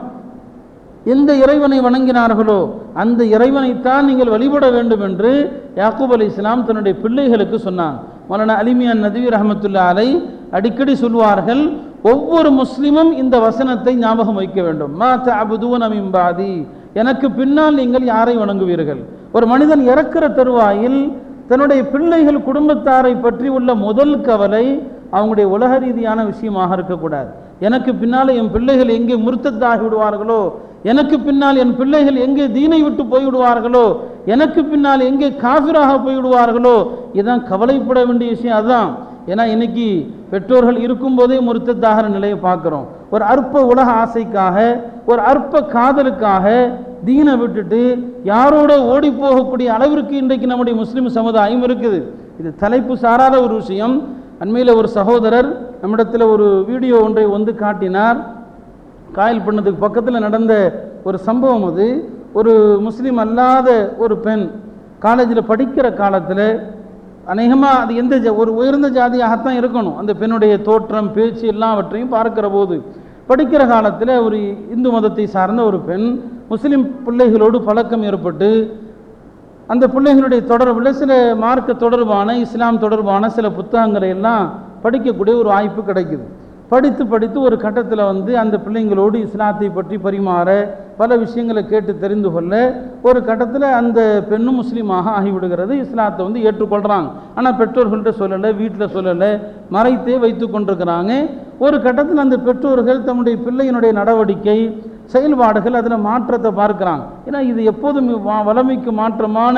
எந்த இறைவனை வணங்கினார்களோ அந்த இறைவனைத்தான் நீங்கள் வழிபட வேண்டும் என்று யாக்கூப் அலி இஸ்லாம் தன்னுடைய பிள்ளைகளுக்கு சொன்னான் மௌலானா அலிமியான் நதீர் ரஹமத்துல்லா அலை அடிக்கடி சொல்வார்கள் ஒவ்வொரு முஸ்லிமும் இந்த வசனத்தை ஞாபகம் வைக்க வேண்டும் மா தஅபுதூன மின் பாதி எனக்கு பின்னால் நீங்கள் யாரை வணங்குவீர்கள் ஒரு மனிதன் இறக்கிற தருவாயில் தன்னுடைய பிள்ளைகள் குடும்பத்தாரை பற்றி உள்ள முதல் கவலை அவங்களுடைய உலக ரீதியான விஷயமாக இருக்கக்கூடாது எனக்கு பின்னால் என் பிள்ளைகள் எங்கே முர்த்தத்தாகி விடுவார்களோ எனக்கு பின்னால் என் பிள்ளைகள் எங்கே தீனை விட்டு போய்விடுவார்களோ எனக்கு பின்னால் எங்கே காஃபிராக போய்விடுவார்களோ இதான் கவலைப்பட வேண்டிய விஷயம் அதுதான் ஏன்னா இன்னைக்கு பெற்றோர்கள் இருக்கும்போதே முருத்தத்தாகிற நிலையை பார்க்குறோம் ஒரு அற்ப உலக ஆசைக்காக ஒரு அற்ப காதலுக்காக தீனை விட்டுட்டு யாரோட ஓடி போகக்கூடிய அளவிற்கு இன்றைக்கு நம்முடைய முஸ்லிம் சமுதாயம் இருக்குது இது தலைப்பு சாராத ஒரு விஷயம் அண்மையில் ஒரு சகோதரர் நம்மிடத்தில் ஒரு வீடியோ ஒன்றை வந்து காட்டினார் காயல் பண்ணதுக்கு பக்கத்தில் நடந்த ஒரு சம்பவம் அது ஒரு முஸ்லீம் அல்லாத ஒரு பெண் காலேஜில் படிக்கிற காலத்தில் அநேகமாக அது எந்த ஜா- ஒரு உயர்ந்த ஜாதியாகத்தான் இருக்கணும் அந்த பெண்ணுடைய தோற்றம் பேச்சு எல்லாவற்றையும் பார்க்கிற போது படிக்கிற காலத்தில் ஒரு இந்து மதத்தை சார்ந்த ஒரு பெண் முஸ்லீம் பிள்ளைகளோடு பழக்கம் ஏற்பட்டு அந்த பிள்ளைகளுடைய தொடர்பில் சில மார்க்க தொடர்பான இஸ்லாம் தொடர்பான சில புத்தகங்களை எல்லாம் படிக்கக்கூடிய ஒரு வாய்ப்பு கிடைக்குது படித்து படித்து ஒரு கட்டத்தில் வந்து அந்த பிள்ளைங்களோடு இஸ்லாத்தை பற்றி பரிமாற பல விஷயங்களை கேட்டு தெரிந்து கொள்ள ஒரு கட்டத்தில் அந்த பெண்ணும் முஸ்லீமாக ஆகிவிடுகிறது இஸ்லாத்தை வந்து ஏற்றுக்கொள்கிறாங்க ஆனால் பெற்றோர்கள்ட்ட சொல்லலை வீட்டில் சொல்லலை மறைத்தே வைத்து கொண்டிருக்கிறாங்க ஒரு கட்டத்தில் அந்த பெற்றோர்கள் தம்முடைய பிள்ளையினுடைய நடவடிக்கை செயல்பாடுகள் அதில் மாற்றத்தை பார்க்குறாங்க ஏன்னா இது எப்போதும் வா- வளமைக்கு மாற்றமான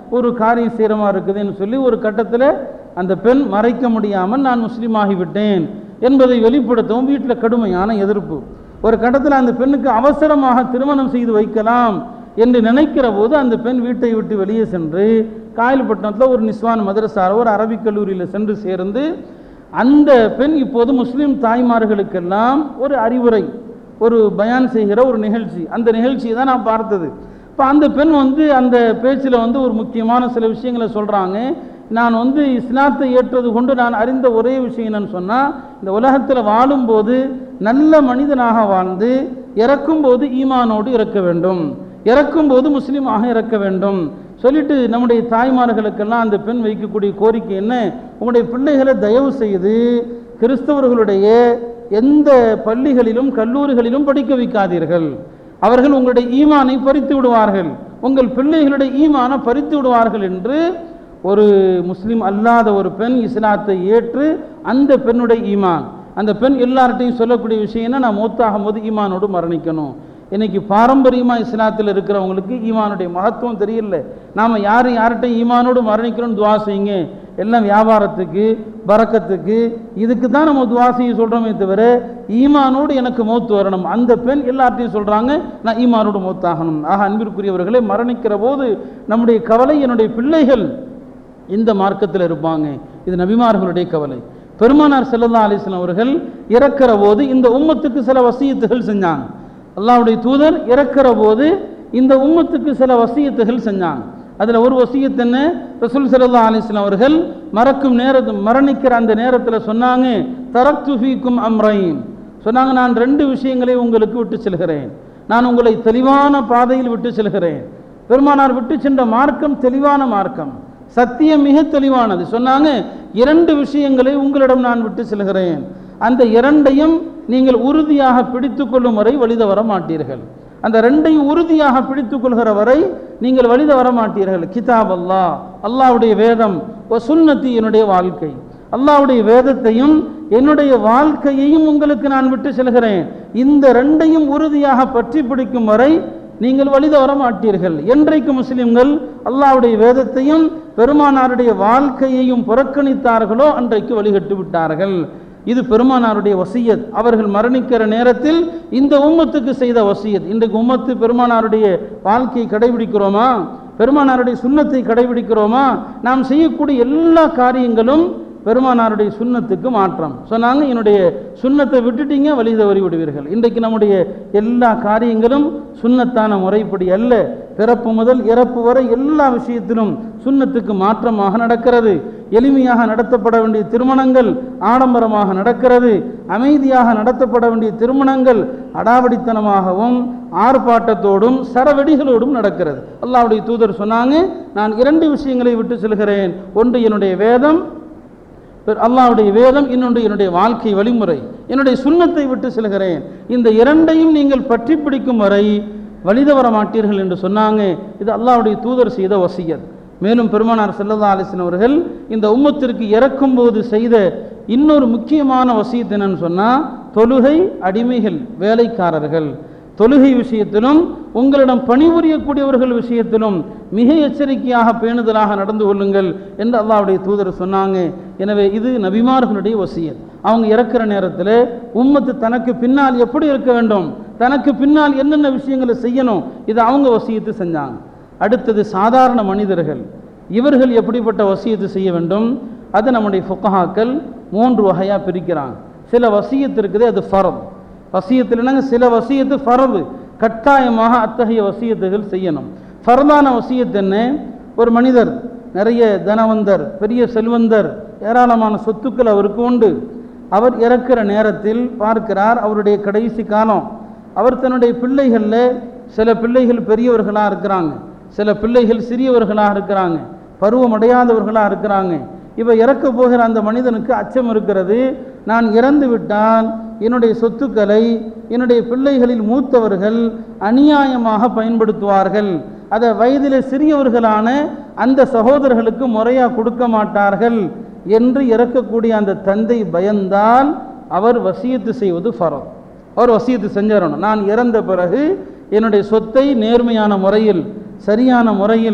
ஒரு காரியம் சீரமாக இருக்குதுன்னு சொல்லி ஒரு கட்டத்தில் அந்த பெண் மறைக்க முடியாமல் நான் முஸ்லீம் ஆகிவிட்டேன் என்பதை வெளிப்படுத்தவும் வீட்டில் கடுமையான எதிர்ப்பு ஒரு கட்டத்தில் அந்த பெண்ணுக்கு அவசரமாக திருமணம் செய்து வைக்கலாம் என்று நினைக்கிற போது அந்த பெண் வீட்டை விட்டு வெளியே சென்று காயல்பட்டினத்தில் ஒரு நிஸ்வான் மதரசார ஒரு அரபிக் கல்லூரியில் சென்று சேர்ந்து அந்த பெண் இப்போது முஸ்லீம் தாய்மார்களுக்கெல்லாம் ஒரு அறிவுரை ஒரு பயான் செய்கிற ஒரு நிகழ்ச்சி அந்த நிகழ்ச்சியை தான் நான் பார்த்தது இப்போ அந்த பெண் வந்து அந்த பேச்சில் வந்து ஒரு முக்கியமான சில விஷயங்களை சொல்கிறாங்க நான் வந்து இஸ்லாத்தை ஏற்றது கொண்டு நான் அறிந்த ஒரே விஷயம் என்னன்னு சொன்னால் இந்த உலகத்தில் வாழும்போது நல்ல மனிதனாக வாழ்ந்து இறக்கும்போது ஈமானோடு இறக்க வேண்டும் இறக்கும்போது முஸ்லீமாக இறக்க வேண்டும் சொல்லிட்டு நம்முடைய தாய்மார்களுக்கெல்லாம் அந்த பெண் வைக்கக்கூடிய கோரிக்கை என்ன உங்களுடைய பிள்ளைகளை தயவு செய்து கிறிஸ்தவர்களுடைய எந்த பள்ளிகளிலும் கல்லூரிகளிலும் படிக்க வைக்காதீர்கள் அவர்கள் உங்களுடைய ஈமானை பறித்து விடுவார்கள் உங்கள் பிள்ளைகளுடைய ஈமானை பறித்து விடுவார்கள் என்று ஒரு முஸ்லீம் அல்லாத ஒரு பெண் இஸ்லாத்தை ஏற்று அந்த பெண்ணுடைய ஈமான் அந்த பெண் எல்லார்ட்டையும் சொல்லக்கூடிய விஷயம் என்ன நான் மூத்தாகும் போது ஈமானோடு மரணிக்கணும் இன்னைக்கு பாரம்பரியமாக இஸ்லாத்தில் இருக்கிறவங்களுக்கு ஈமானுடைய மகத்துவம் தெரியல நாம் யாரும் யார்கிட்டையும் ஈமானோடு மரணிக்கணும்னு துவா செய்யுங்க எல்லாம் வியாபாரத்துக்கு பறக்கத்துக்கு இதுக்கு தான் நம்ம துவா செய்ய சொல்கிறோமே தவிர ஈமானோடு எனக்கு மௌத்து வரணும் அந்த பெண் எல்லார்ட்டையும் சொல்கிறாங்க நான் ஈமானோடு மௌத்தாகணும் ஆக அன்பிற்குரியவர்களே மரணிக்கிற போது நம்முடைய கவலை என்னுடைய பிள்ளைகள் இந்த மார்க்கத்தில் இருப்பாங்க இது நபிமார்களுடைய கவலை பெருமானார் செல்லல்லா அலிஸ்லாம் அவர்கள் இறக்கிற போது இந்த உம்மத்துக்கு சில வசியத்துகள் செஞ்சாங்க அல்லாஹ்வுடைய தூதர் இறக்கிற போது இந்த உம்மத்துக்கு சில வசியத்துகள் செஞ்சாங்க அதில் ஒரு வசியத்து என்ன ரசூல் சல்லா அலிஸ்லாம் அவர்கள் மறக்கும் நேரத்து மரணிக்கிற அந்த நேரத்தில் சொன்னாங்க தரக்து ஃபீக்கும் அம்ரைன் சொன்னாங்க நான் ரெண்டு விஷயங்களை உங்களுக்கு விட்டு செல்கிறேன் நான் உங்களை தெளிவான பாதையில் விட்டு செல்கிறேன் பெருமானார் விட்டு சென்ற மார்க்கம் தெளிவான மார்க்கம் சத்தியம் மிக தெளிவானது சொன்னாங்க இரண்டு விஷயங்களை உங்களிடம் நான் விட்டு செல்கிறேன் அந்த இரண்டையும் நீங்கள் உறுதியாக பிடித்து கொள்ளும் வரை வழித வர மாட்டீர்கள் அந்த ரெண்டையும் உறுதியாக பிடித்துக் கொள்கிற வரை நீங்கள் வழித வர மாட்டீர்கள் கிதாப் அல்லாஹ் அல்லாஹ்வுடைய வேதம் ஒ சுன்னத்தி என்னுடைய வாழ்க்கை அல்லாஹ்வுடைய வேதத்தையும் என்னுடைய வாழ்க்கையையும் உங்களுக்கு நான் விட்டு செல்கிறேன் இந்த ரெண்டையும் உறுதியாக பற்றி பிடிக்கும் வரை நீங்கள் வழித வர மாட்டீர்கள் என்றைக்கு முஸ்லிம்கள் அல்லாஹ்வுடைய வேதத்தையும் பெருமானாருடைய வாழ்க்கையையும் புறக்கணித்தார்களோ அன்றைக்கு வழிகட்டு விட்டார்கள் இது பெருமானாருடைய வசியத் அவர்கள் மரணிக்கிற நேரத்தில் இந்த உம்மத்துக்கு செய்த வசியத் இன்றைக்கு உம்மத்து பெருமானாருடைய வாழ்க்கையை கடைபிடிக்கிறோமா பெருமானாருடைய சுண்ணத்தை கடைபிடிக்கிறோமா நாம் செய்யக்கூடிய எல்லா காரியங்களும் பெருமானாருடைய சுண்ணத்துக்கு மாற்றம் சொன்னாங்க என்னுடைய சுண்ணத்தை விட்டுட்டீங்க வழி தவறி விடுவீர்கள் இன்றைக்கு நம்முடைய எல்லா காரியங்களும் சுண்ணத்தான முறைப்படி அல்ல பிறப்பு முதல் இறப்பு வரை எல்லா விஷயத்திலும் சுண்ணத்துக்கு மாற்றமாக நடக்கிறது எளிமையாக நடத்தப்பட வேண்டிய திருமணங்கள் ஆடம்பரமாக நடக்கிறது அமைதியாக நடத்தப்பட வேண்டிய திருமணங்கள் அடாவடித்தனமாகவும் ஆர்ப்பாட்டத்தோடும் சரவெடிகளோடும் நடக்கிறது அல்லாஹ்வுடைய தூதர் சொன்னாங்க நான் இரண்டு விஷயங்களை விட்டு செல்கிறேன் ஒன்று என்னுடைய வேதம் அல்லாஹ்வுடைய வேதம் இன்னொன்று என்னுடைய வாழ்க்கை வழிமுறை என்னுடைய சுண்ணத்தை விட்டு செல்கிறேன் இந்த இரண்டையும் நீங்கள் பற்றி பிடிக்கும் வரை வழித வர மாட்டீர்கள் என்று சொன்னாங்க இது அல்லாஹ்வுடைய தூதர் செய்த வசியத் மேலும் பெருமானார் செல்லல்லா அலிஸ்லாம் அவர்கள் இந்த உம்மத்திற்கு இறக்கும்போது செய்த இன்னொரு முக்கியமான வசியத் என்னன்னு சொன்னால் தொழுகை அடிமைகள் வேலைக்காரர்கள் தொழுகை விஷயத்திலும் உங்களிடம் பணிபுரியக்கூடியவர்கள் விஷயத்திலும் மிக எச்சரிக்கையாக பேணுதலாக நடந்து கொள்ளுங்கள் என்று அல்லாஹ்வுடைய தூதர் சொன்னாங்க எனவே இது நபிமார்களுடைய வசியத் அவங்க இறக்குற நேரத்தில் உம்மத்து தனக்கு பின்னால் எப்படி இருக்க வேண்டும் தனக்கு பின்னால் என்னென்ன விஷயங்களை செய்யணும் இதை அவங்க வசியத்து செஞ்சாங்க அடுத்தது சாதாரண மனிதர்கள் இவர்கள் எப்படிப்பட்ட வசியத்து செய்ய வேண்டும் அது நம்முடைய ஃபுக்கஹாக்கள் மூன்று வகையாக பிரிக்கிறாங்க சில வசியத்து இருக்குது அது ஃபரம் வசியத்தில் என்னங்க சில வசியத்து ஃபரது கட்டாயமாக அத்தகைய வசியத்துகள் செய்யணும் ஃபரதான வசியத்து என்ன ஒரு மனிதர் நிறைய தனவந்தர் பெரிய செல்வந்தர் ஏராளமான சொத்துக்கள் அவருக்கு உண்டு அவர் இறக்கிற நேரத்தில் பார்க்கிறார் அவருடைய கடைசி காலம் அவர் தன்னுடைய பிள்ளைகளில் சில பிள்ளைகள் பெரியவர்களாக இருக்கிறாங்க சில பிள்ளைகள் சிறியவர்களாக இருக்கிறாங்க பருவம் அடையாதவர்களாக இருக்கிறாங்க இவ இறக்க போகிற அந்த மனிதனுக்கு அச்சம் இருக்கிறது நான் இறந்து விட்டால் என்னுடைய சொத்துக்களை என்னுடைய பிள்ளைகளில் மூத்தவர்கள் அநியாயமாக பயன்படுத்துவார்கள் அதை வயதில் சிறியவர்களான அந்த சகோதரர்களுக்கு முறையாக கொடுக்க மாட்டார்கள் என்று இறக்கக்கூடிய அந்த தந்தை பயந்தால் அவர் வசியத்து செய்வது ஃபரம் அவர் வசியத்து செஞ்சிடணும் நான் இறந்த பிறகு என்னுடைய சொத்தை நேர்மையான முறையில் சரியான முறையில்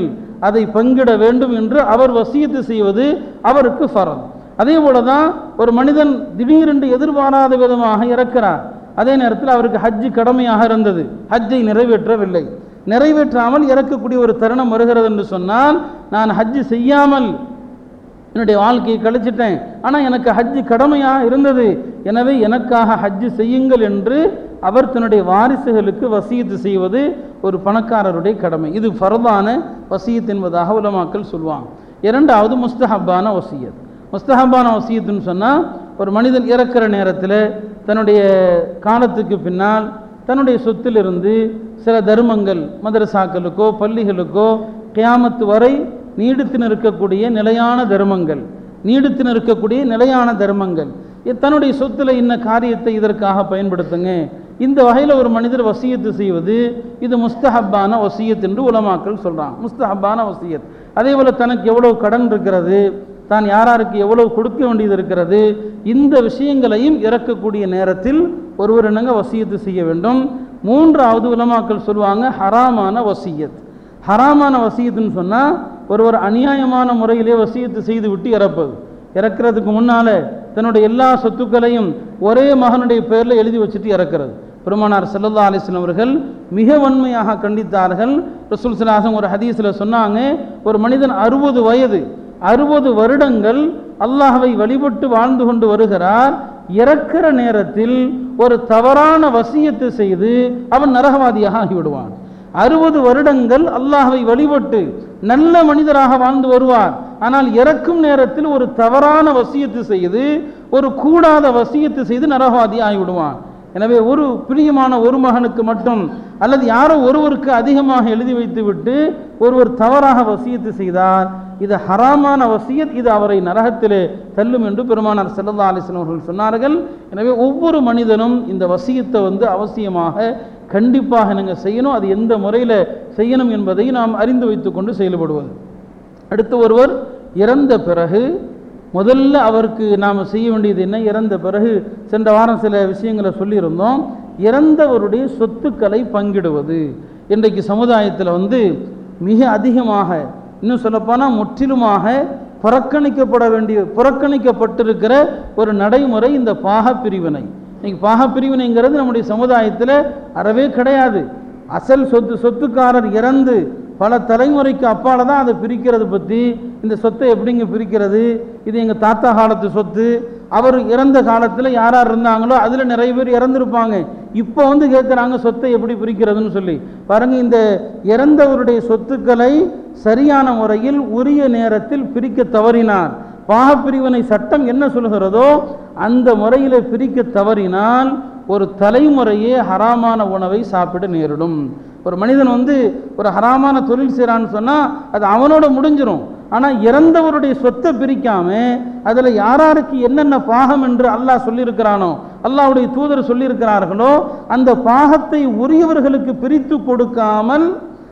அதை பங்கிட வேண்டும் என்று அவர் வசியத்து செய்வது அவருக்கு ஃபரம் அதே போல தான் ஒரு மனிதன் திடீரென்று எதிர்பாராத விதமாக இறக்கிறார் அதே நேரத்தில் அவருக்கு ஹஜ்ஜு கடமையாக இருந்தது ஹஜ்ஜை நிறைவேற்றவில்லை நிறைவேற்றாமல் இறக்கக்கூடிய ஒரு தருணம் வருகிறது என்று சொன்னால் நான் ஹஜ்ஜு செய்யாமல் என்னுடைய வாழ்க்கையை கழிச்சிட்டேன் ஆனால் எனக்கு ஹஜ்ஜு கடமையாக இருந்தது எனவே எனக்காக ஹஜ்ஜு செய்யுங்கள் என்று அவர் தன்னுடைய வாரிசுகளுக்கு வசியத்து செய்வது ஒரு பணக்காரருடைய கடமை இது ஃபர்தான வசியத் என்பதாக உலமாக்கள் சொல்லுவாங்க இரண்டாவது முஸ்தஹப்பான வசியத் முஸ்தஹப்பான வசியத்துன்னு சொன்னால் ஒரு மனிதன் இறக்கிற நேரத்தில் தன்னுடைய காலத்துக்கு பின்னால் தன்னுடைய சொத்திலிருந்து சில தர்மங்கள் மதரசாக்களுக்கோ பள்ளிகளுக்கோ கியாமத்து வரை நீடித்து நிற்கக்கூடிய நிலையான தர்மங்கள் நீடித்து நிற்கக்கூடிய நிலையான தர்மங்கள் இ- தன்னுடைய சொத்துல இன்ன காரியத்தை இதற்காக பயன்படுத்துங்க இந்த வகையில் ஒரு மனிதர் வசியத்து செய்வது இது முஸ்தஹப்பான வசியத் என்று உலமாக்கள் சொல்றாங்க முஸ்தஹப்பான வசியத் அதே போல தனக்கு எவ்வளவு கடன் இருக்கிறது தான் யாராருக்கு எவ்வளவு கொடுக்க வேண்டியது இருக்கிறது இந்த விஷயங்களையும் இறக்கக்கூடிய நேரத்தில் ஒருவர் என்னங்க வசியத்து செய்ய வேண்டும் மூன்றாவது உலமாக்கள் சொல்லுவாங்க ஹராமான வசியத் ஹராமான வசியத்துன்னு சொன்னால் ஒருவர் அநியாயமான முறையிலே வசியத்து செய்து விட்டு இறப்பது இறக்கிறதுக்கு முன்னால தன்னுடைய எல்லா சொத்துக்களையும் ஒரே மகனுடைய பேரில் எழுதி வச்சுட்டு இறக்கிறது பெருமானார் ஸல்லல்லாஹு அலைஹி வஸல்லம் அவர்கள் மிக வன்மையாக கண்டித்தார்கள் ரசூல் ஸல்லல்லாஹு ஒரு ஹதீஸில் சொன்னாங்க ஒரு மனிதன் அறுபது வயது அறுபது வருடங்கள் அல்லாஹ்வை வழிபட்டு வாழ்ந்து கொண்டு வருகிறார் இறக்கிற நேரத்தில் ஒரு தவறான வசியத்தை செய்து அவன் நரகவாதியாக ஆகிவிடுவான் அறுபது வருடங்கள் அல்லாஹ்வை வழிபட்டு நல்ல மனிதராக வாழ்ந்து வருவார் ஆனால் இறக்கும் நேரத்தில் ஒரு தவறான வசியத்து செய்து ஒரு கூடாத வசியத்து செய்து நரகவாதி ஆகிவிடுவான் எனவே ஒரு பிரியமான ஒரு மகனுக்கு மட்டும் அல்லது யாரோ ஒருவருக்கு அதிகமாக எழுதி வைத்துவிட்டு ஒருவர் தவறாக வசியத்து செய்தார் இது ஹராமான வசியத் இது அவரை நரகத்திலே தள்ளும் என்று பெருமானார் ஸல்லல்லாஹு அலைஹி வஸல்லம் அவர்கள் சொன்னார்கள் எனவே ஒவ்வொரு மனிதனும் இந்த வசியத்தை வந்து அவசியமாக கண்டிப்பாக நீங்கள் செய்யணும் அது எந்த முறையில் செய்யணும் என்பதை நாம் அறிந்து வைத்துக்கொண்டு செயல்படுவது அடுத்து ஒருவர் இறந்த பிறகு முதல்ல அவருக்கு நாம் செய்ய வேண்டியது என்ன இறந்த பிறகு சென்ற வாரம் சில விஷயங்களை சொல்லியிருந்தோம் இறந்தவருடைய சொத்துக்களை பங்கிடுவது இன்றைக்கு சமுதாயத்தில் வந்து மிக அதிகமாக இன்னும் சொல்லப்போனால் முற்றிலுமாக புறக்கணிக்கப்பட வேண்டிய புறக்கணிக்கப்பட்டிருக்கிற ஒரு நடைமுறை இந்த பாக பிரிவினை இன்னைக்கு பாக பிரிவினைங்கிறது நம்முடைய சமுதாயத்தில் அறவே கிடையாது அசல் சொத்து சொத்துக்காரர் இறந்து பல தலைமுறைக்கு அப்பால தான் அதை பிரிக்கிறது பற்றி இந்த சொத்தை எப்படிங்க பிரிக்கிறது இது எங்கள் தாத்தா காலத்து சொத்து அவர் இறந்த காலத்தில் யார் யார் இருந்தாங்களோ அதில் நிறைய பேர் இறந்துருப்பாங்க இப்போ வந்து கேட்குறாங்க சொத்தை எப்படி பிரிக்கிறதுன்னு சொல்லி பாருங்க இந்த இறந்தவருடைய சொத்துக்களை சரியான முறையில் உரிய நேரத்தில் பிரிக்க தவறினார் பாகப்பிரிவினை சட்டம் என்ன சொல்கிறதோ அந்த முறையில் பிரிக்க தவறினால் ஒரு தலைமுறையே ஹராமான உணவை சாப்பிட நேரிடும் ஒரு மனிதன் வந்து ஒரு ஹராமான தொழில் செய்கிறான்னு சொன்னால் அது அவனோட முடிஞ்சிரும் ஆனால் இறந்தவருடைய சொத்தை பிரிக்காம அதில் யாராருக்கு என்னென்ன பாகம் என்று அல்லாஹ் சொல்லியிருக்கிறானோ அல்லாஹ்வுடைய தூதர் சொல்லியிருக்கிறார்களோ அந்த பாகத்தை உரியவர்களுக்கு பிரித்து கொடுக்காமல்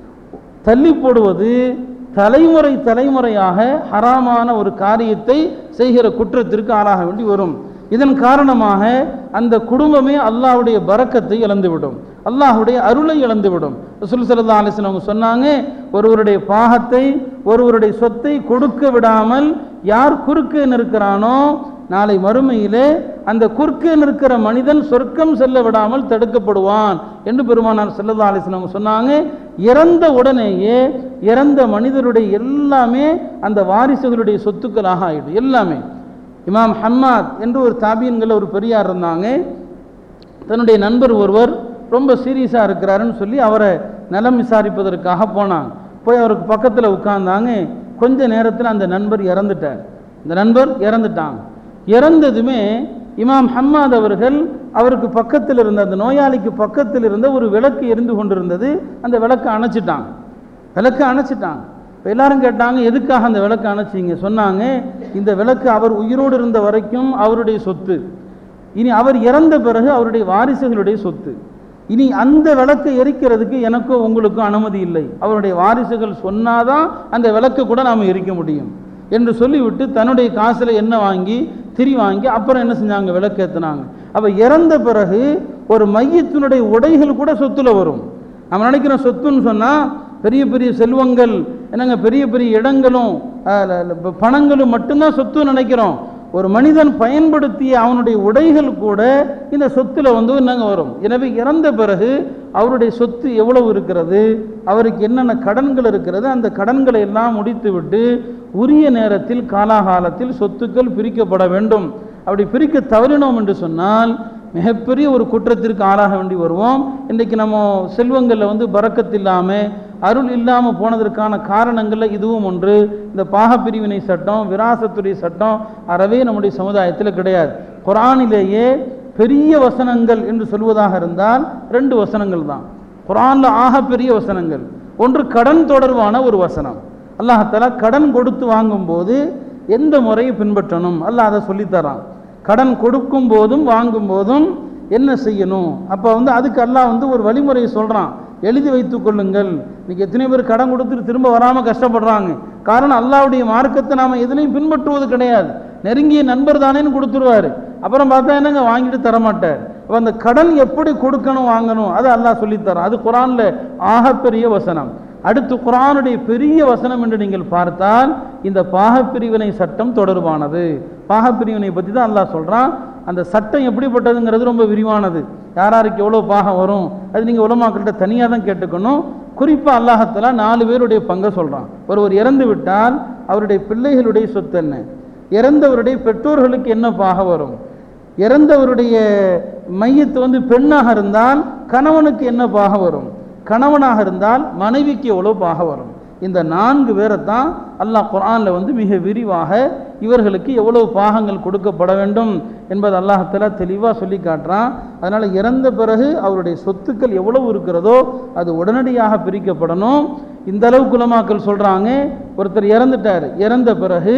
தள்ளி போடுவது தலைமுறை தலைமுறையாக ஹராமான ஒரு காரியத்தை செய்கிற குற்றத்திற்கு ஆளாக வேண்டி வரும் இதன் காரணமாக அந்த குடும்பமே அல்லாஹ்வுடைய பரக்கத்தை இழந்துவிடும் அல்லாஹ்வுடைய அருளை இழந்துவிடும் ரசூல் ஸல்லல்லாஹு அலைஹி வஸல்லம் அவங்க சொன்னாங்க ஒருவருடைய பாகத்தை ஒருவருடைய சொத்தை கொடுக்க விடாமல் யார் குறுக்கே நிற்கிறானோ நாளை மறுமையிலே அந்த குறுக்கே நிற்கிற மனிதன் சொர்க்கம் செல்ல விடாமல் தடுக்கப்படுவான் என்று பெருமானார் ஸல்லல்லாஹு அலைஹி வஸல்லம் அவங்க சொன்னாங்க இறந்த உடனேயே இறந்த மனிதருடைய எல்லாமே அந்த வாரிசுகளுடைய சொத்துக்களாக ஆயிடும் எல்லாமே இமாம் ஹம்மாத் என்று ஒரு தாபியன்கள் ஒரு பெரியார் இருந்தாங்க தன்னுடைய நண்பர் ஒருவர் ரொம்ப சீரியஸாக இருக்கிறாருன்னு சொல்லி அவரை நலம் விசாரிப்பதற்காக போனாங்க போய் அவருக்கு பக்கத்தில் உட்கார்ந்தாங்க கொஞ்ச நேரத்தில் அந்த நண்பர் இறந்துட்டார் இந்த நண்பர் இறந்துட்டாங்க இறந்ததுமே இமாம் ஹம்மாத் அவர்கள் அவருக்கு பக்கத்தில் இருந்த அந்த நோயாளிக்கு பக்கத்தில் இருந்த ஒரு விளக்கு எரிந்து கொண்டிருந்தது அந்த விளக்கை அணைச்சிட்டாங்க விளக்கை அணைச்சிட்டாங்க இப்போ எல்லாரும் கேட்டாங்க எதுக்காக அந்த விளக்கை அணைச்சிங்க சொன்னாங்க இந்த விளக்கு அவர் உயிரோடு இருந்த வரைக்கும் அவருடைய சொத்து இனி அவர் இறந்த பிறகு அவருடைய வாரிசுகளுடைய சொத்து இனி அந்த விளக்கை எரிக்கிறதுக்கு எனக்கோ உங்களுக்கும் அனுமதி இல்லை அவருடைய வாரிசுகள் சொன்னாதான் அந்த விளக்கை கூட நாம் எரிக்க முடியும் என்று சொல்லிவிட்டு தன்னுடைய காசில் என்ன வாங்கி திரி வாங்கி அப்புறம் என்ன செஞ்சாங்க விளக்கு ஏற்றினாங்க அப்போ இறந்த பிறகு ஒரு மையத்தினுடைய உடைகள் கூட சொத்துல வரும் நம்ம நினைக்கிறோம் சொத்துன்னு சொன்னால் பெரிய பெரிய செல்வங்கள் என்னங்க பெரிய பெரிய இடங்களும் அஹ், ல- ல- பணங்களும் மட்டும்தான் சொத்து நினைக்கிறோம் ஒரு மனிதன் பயன்படுத்திய அவனுடைய உடைகள் கூட இந்த சொத்துல வந்து என்னங்க வரும் எனவே இறந்த பிறகு அவருடைய சொத்து எவ்வளவு இருக்கிறது அவருக்கு என்னென்ன கடன்கள் இருக்கிறது அந்த கடன்களை எல்லாம் முடித்துவிட்டு உரிய நேரத்தில் காலாகாலத்தில் சொத்துக்கள் பிரிக்கப்பட வேண்டும் அப்படி பிரிக்க தவறினோம் என்று சொன்னால் மிகப்பெரிய ஒரு குற்றத்திற்கு ஆளாக வேண்டி வருவோம் இன்றைக்கு நம்ம செல்வங்களில் வந்து பறக்கத்து இல்லாமல் அருள் இல்லாமல் போனதற்கான காரணங்களில் இதுவும் ஒன்று இந்த பாகப்பிரிவினை சட்டம் விராசத்துடைய சட்டம் அறவே நம்முடைய சமுதாயத்தில் கிடையாது குரானிலேயே பெரிய வசனங்கள் என்று சொல்வதாக இருந்தால் ரெண்டு வசனங்கள் தான் குரானில் ஆக பெரிய வசனங்கள் ஒன்று கடன் தொடர்பான ஒரு வசனம் அல்லாஹாலா கடன் கொடுத்து வாங்கும்போது எந்த முறையை பின்பற்றணும் அல்லாஹ் அதை சொல்லித்தரான் கடன் கொடுக்கும் போதும் வாங்கும் போதும் என்ன செய்யணும் அப்போ வந்து அதுக்கு அல்லாஹ் வந்து ஒரு வழிமுறையை சொல்கிறான் எழுதி வைத்துக் கொள்ளுங்கள் இன்னைக்கு எத்தனை பேர் கடன் கொடுத்துட்டு திரும்ப வராமல் கஷ்டப்படுறாங்க காரணம் அல்லாஹ்வுடைய மார்க்கத்தை நாம் எதுலையும் பின்பற்றுவது கிடையாது நெருங்கிய நண்பர் தானேன்னு கொடுத்துருவாரு அப்புறம் பார்த்தா என்னங்க வாங்கிட்டு தரமாட்டார் அப்போ அந்த கடன் எப்படி கொடுக்கணும் வாங்கணும் அதை அல்லாஹ் சொல்லித்தரான் அது குரானில் ஆகப்பெரிய வசனம் அடுத்து குரானுடைய பெரிய வசனம் என்று நீங்கள் பார்த்தால் இந்த பாகப்பிரிவினை சட்டம் தொடர்பானது பாகப்பிரிவினை பற்றி தான் அல்லாஹ் சொல்கிறான் அந்த சட்டம் எப்படிப்பட்டதுங்கிறது ரொம்ப விரிவானது யார் யாருக்கு எவ்வளோ பாகம் வரும் அது நீங்கள் உலமாக்கள்கிட்ட தனியாக தான் கேட்டுக்கணும் குறிப்பாக அல்லாஹத்தலா நாலு பேருடைய பங்கை சொல்கிறான் ஒருவர் இறந்து விட்டால் அவருடைய பிள்ளைகளுடைய சொத்து என்ன இறந்தவருடைய பெற்றோர்களுக்கு என்ன பாகம் வரும் இறந்தவருடைய மையத்து வந்து பெண்ணாக இருந்தால் கணவனுக்கு என்ன பாகம் வரும் கணவனாக இருந்தால் மனைவிக்கு எவ்வளோ பாகம் வரும் இந்த நான்கு பேரை தான் அல்லாஹ் குர்ஆனில் வந்து மிக விரிவாக இவர்களுக்கு எவ்வளவு பாகங்கள் கொடுக்கப்பட வேண்டும் என்பது அல்லாஹால தெளிவாக சொல்லி காட்டுறான் அதனால் இறந்த பிறகு அவருடைய சொத்துக்கள் எவ்வளவு இருக்கிறதோ அது உடனடியாக பிரிக்கப்படணும் இந்த அளவு குலமாக்கள் சொல்கிறாங்க ஒருத்தர் இறந்துட்டார் இறந்த பிறகு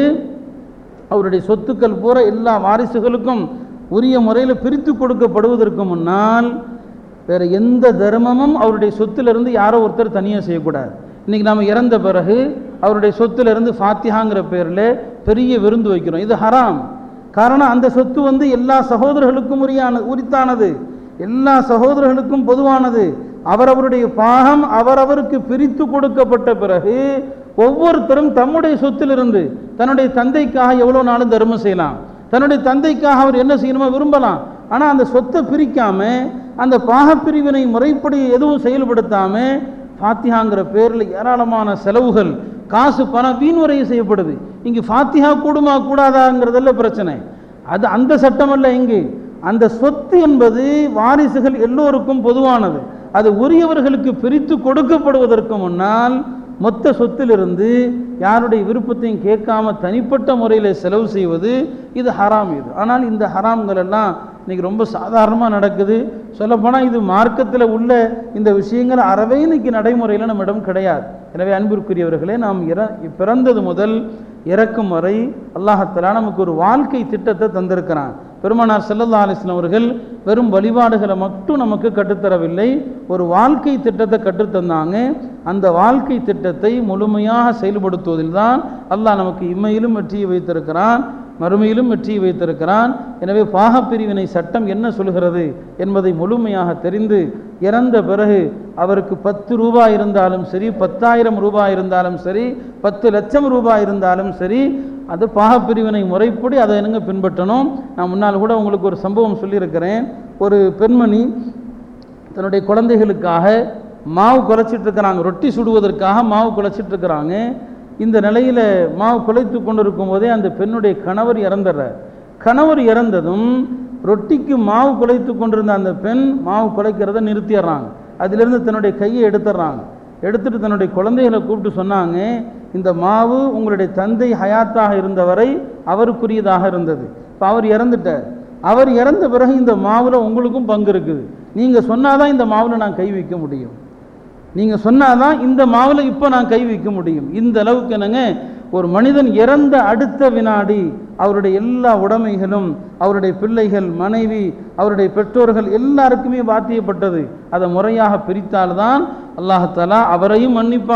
அவருடைய சொத்துக்கள் பூரா எல்லா வாரிசுகளுக்கும் உரிய முறையில் பிரித்து கொடுக்கப்படுவதற்கு முன்னால் வேறு எந்த தர்மமும் அவருடைய சொத்திலிருந்து யாரோ ஒருத்தர் தனியாக செய்யக்கூடாது இன்றைக்கி நாம் இறந்த பிறகு அவருடைய சொத்திலிருந்து ஃபாத்தியாங்கிற பேரில் பெரிய விருந்து வைக்கிறோம் இது ஹராம் காரணம் அந்த சொத்து வந்து எல்லா சகோதரர்களுக்கும் உரியான உரித்தானது எல்லா சகோதரர்களுக்கும் பொதுவானது அவரவருடைய பாகம் அவரவருக்கு பிரித்து கொடுக்கப்பட்ட பிறகு ஒவ்வொருத்தரும் தம்முடைய சொத்திலிருந்து தன்னுடைய தந்தைக்காக எவ்வளோ நாளும் தர்மம் செய்யலாம் தன்னுடைய தந்தைக்காக அவர் என்ன செய்யணுமோ விரும்பலாம் ஆனால் அந்த சொத்தை பிரிக்காம அந்த பாகப்பிரிவினை முறைப்படி எதுவும் செயல்படுத்தாம ஃபாத்தியாங்கிற பேரில் ஏராளமான செலவுகள் காசு பணம் வீண்முறையை செய்யப்படுது இங்கு ஃபாத்தியா கூடுமா கூடாதாங்கிறதல்ல பிரச்சனை அது அந்த சட்டமல்ல இங்கு அந்த சொத்து என்பது வாரிசுகள் எல்லோருக்கும் பொதுவானது அது உரியவர்களுக்கு பிரித்து கொடுக்கப்படுவதற்கு முன்னால் மொத்த சொத்திலிருந்து யாருடைய விருப்பத்தையும் கேட்காம தனிப்பட்ட முறையில் செலவு செய்வது இது ஹராம் இது ஆனால் இந்த ஹராம்கள் எல்லாம் இன்னைக்கு ரொம்ப சாதாரணமாக நடக்குது சொல்லப்போனால் இது மார்க்கத்தில் உள்ள இந்த விஷயங்கள் அறவே இன்னைக்கு நடைமுறையில் நம்மிடம் கிடையாது எனவே அன்பிற்குரியவர்களே நாம் இற பிறந்தது முதல் இறக்கும் வரை அல்லாஹத்தலா நமக்கு ஒரு வாழ்க்கை திட்டத்தை தந்திருக்கிறான் பெருமானார் செல்லல்லா அலிஸ்லாம் அவர்கள் வெறும் வழிபாடுகளை மட்டும் நமக்கு கற்றுத்தரவில்லை ஒரு வாழ்க்கை திட்டத்தை கற்றுத்தந்தாங்க அந்த வாழ்க்கை திட்டத்தை முழுமையாக செயல்படுத்துவதில் தான் அல்லாஹ் நமக்கு இம்மையிலும் வெற்றியை வைத்திருக்கிறான் மறுமையிலும் வெற்றியை வைத்திருக்கிறான் எனவே பாகப்பிரிவினை சட்டம் என்ன சொல்கிறது என்பதை முழுமையாக தெரிந்து இறந்த பிறகு அவருக்கு பத்து ரூபாய் இருந்தாலும் சரி பத்தாயிரம் ரூபாய் இருந்தாலும் சரி பத்து லட்சம் ரூபாய் இருந்தாலும் சரி அது பாகப்பிரிவினை முறைப்படி அதை என்னங்க பின்பற்றணும் நான் முன்னால் கூட உங்களுக்கு ஒரு சம்பவம் சொல்லியிருக்கிறேன் ஒரு பெண்மணி தன்னுடைய குழந்தைகளுக்காக மாவு குலைச்சிட்டு இருக்கிறாங்க ரொட்டி சுடுவதற்காக மாவு குலைச்சிட்டு இருக்கிறாங்க இந்த நிலையில் மாவு குலைத்து கொண்டிருக்கும் போதே அந்த பெண்ணுடைய கணவர் இறந்துடுறார் கணவர் இறந்ததும் ரொட்டிக்கு மாவு குலைத்து கொண்டிருந்த அந்த பெண் மாவு குலைக்கிறத நிறுத்திடுறாங்க அதிலிருந்து தன்னுடைய கையை எடுத்துடுறாங்க எடுத்துட்டு தன்னுடைய குழந்தைகளை கூப்பிட்டு சொன்னாங்க இந்த மாவு உங்களுடைய தந்தை ஹயாத்தாக இருந்தவரை அவருக்குரியதாக இருந்தது இப்போ அவர் இறந்துட்டார் அவர் இறந்த பிறகு இந்த மாவில் உங்களுக்கும் பங்கு இருக்குது நீங்கள் சொன்னாதான் இந்த மாவில் நான் கை வைக்க முடியும் நீங்கள் சொன்னாதான் இந்த மாவில் இப்போ நான் கை வைக்க முடியும் இந்த அளவுக்கு என்னங்க ஒரு மனிதன் இறந்த அடுத்த வினாடி அவருடைய எல்லா உடைமைகளும் அவருடைய பிள்ளைகள் மனைவி அவருடைய பெற்றோர்கள் எல்லாருக்குமே பாத்தியப்பட்டது அதை முறையாக பிரித்தால்தான் அல்லாஹாலா அவரையும் மன்னிப்பான்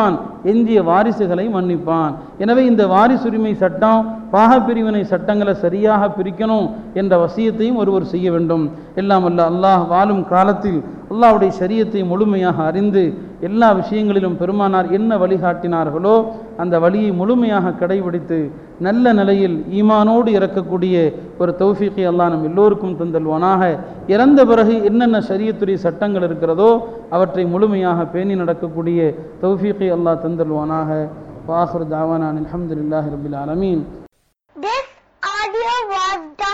எஞ்சிய வாரிசுகளை மன்னிப்பான் எனவே இந்த வாரிசுரிமை சட்டம் பாகப்பிரிவினை சட்டங்களை சரியாக பிரிக்கணும் என்ற வசியத்தையும் ஒருவர் செய்ய வேண்டும் எல்லாம் அல்ல அல்லாஹ் வாழும் காலத்தில் அல்லாஹ்வுடைய சரியத்தை முழுமையாக அறிந்து எல்லா விஷயங்களிலும் பெருமானார் என்ன வழிகாட்டினார்களோ அந்த வழியை முழுமையாக கடைபிடித்து நல்ல நிலையில் ஈமானோடு இறக்கக்கூடிய ஒரு தௌஃபீக்கை அல்லாஹ் நம் எல்லோருக்கும் தந்தல்வானாக இறந்த பிறகு என்னென்ன சரியத்துடைய சட்டங்கள் இருக்கிறதோ அவற்றை முழுமையாக பேணி நடக்கக்கூடிய தௌஃபீக்கை அல்லாஹ் தந்தல்வானாக வாஹர் தாவானான் அல்ஹம்துலில்லாஹி ரபில் ஆலமீன் This audio was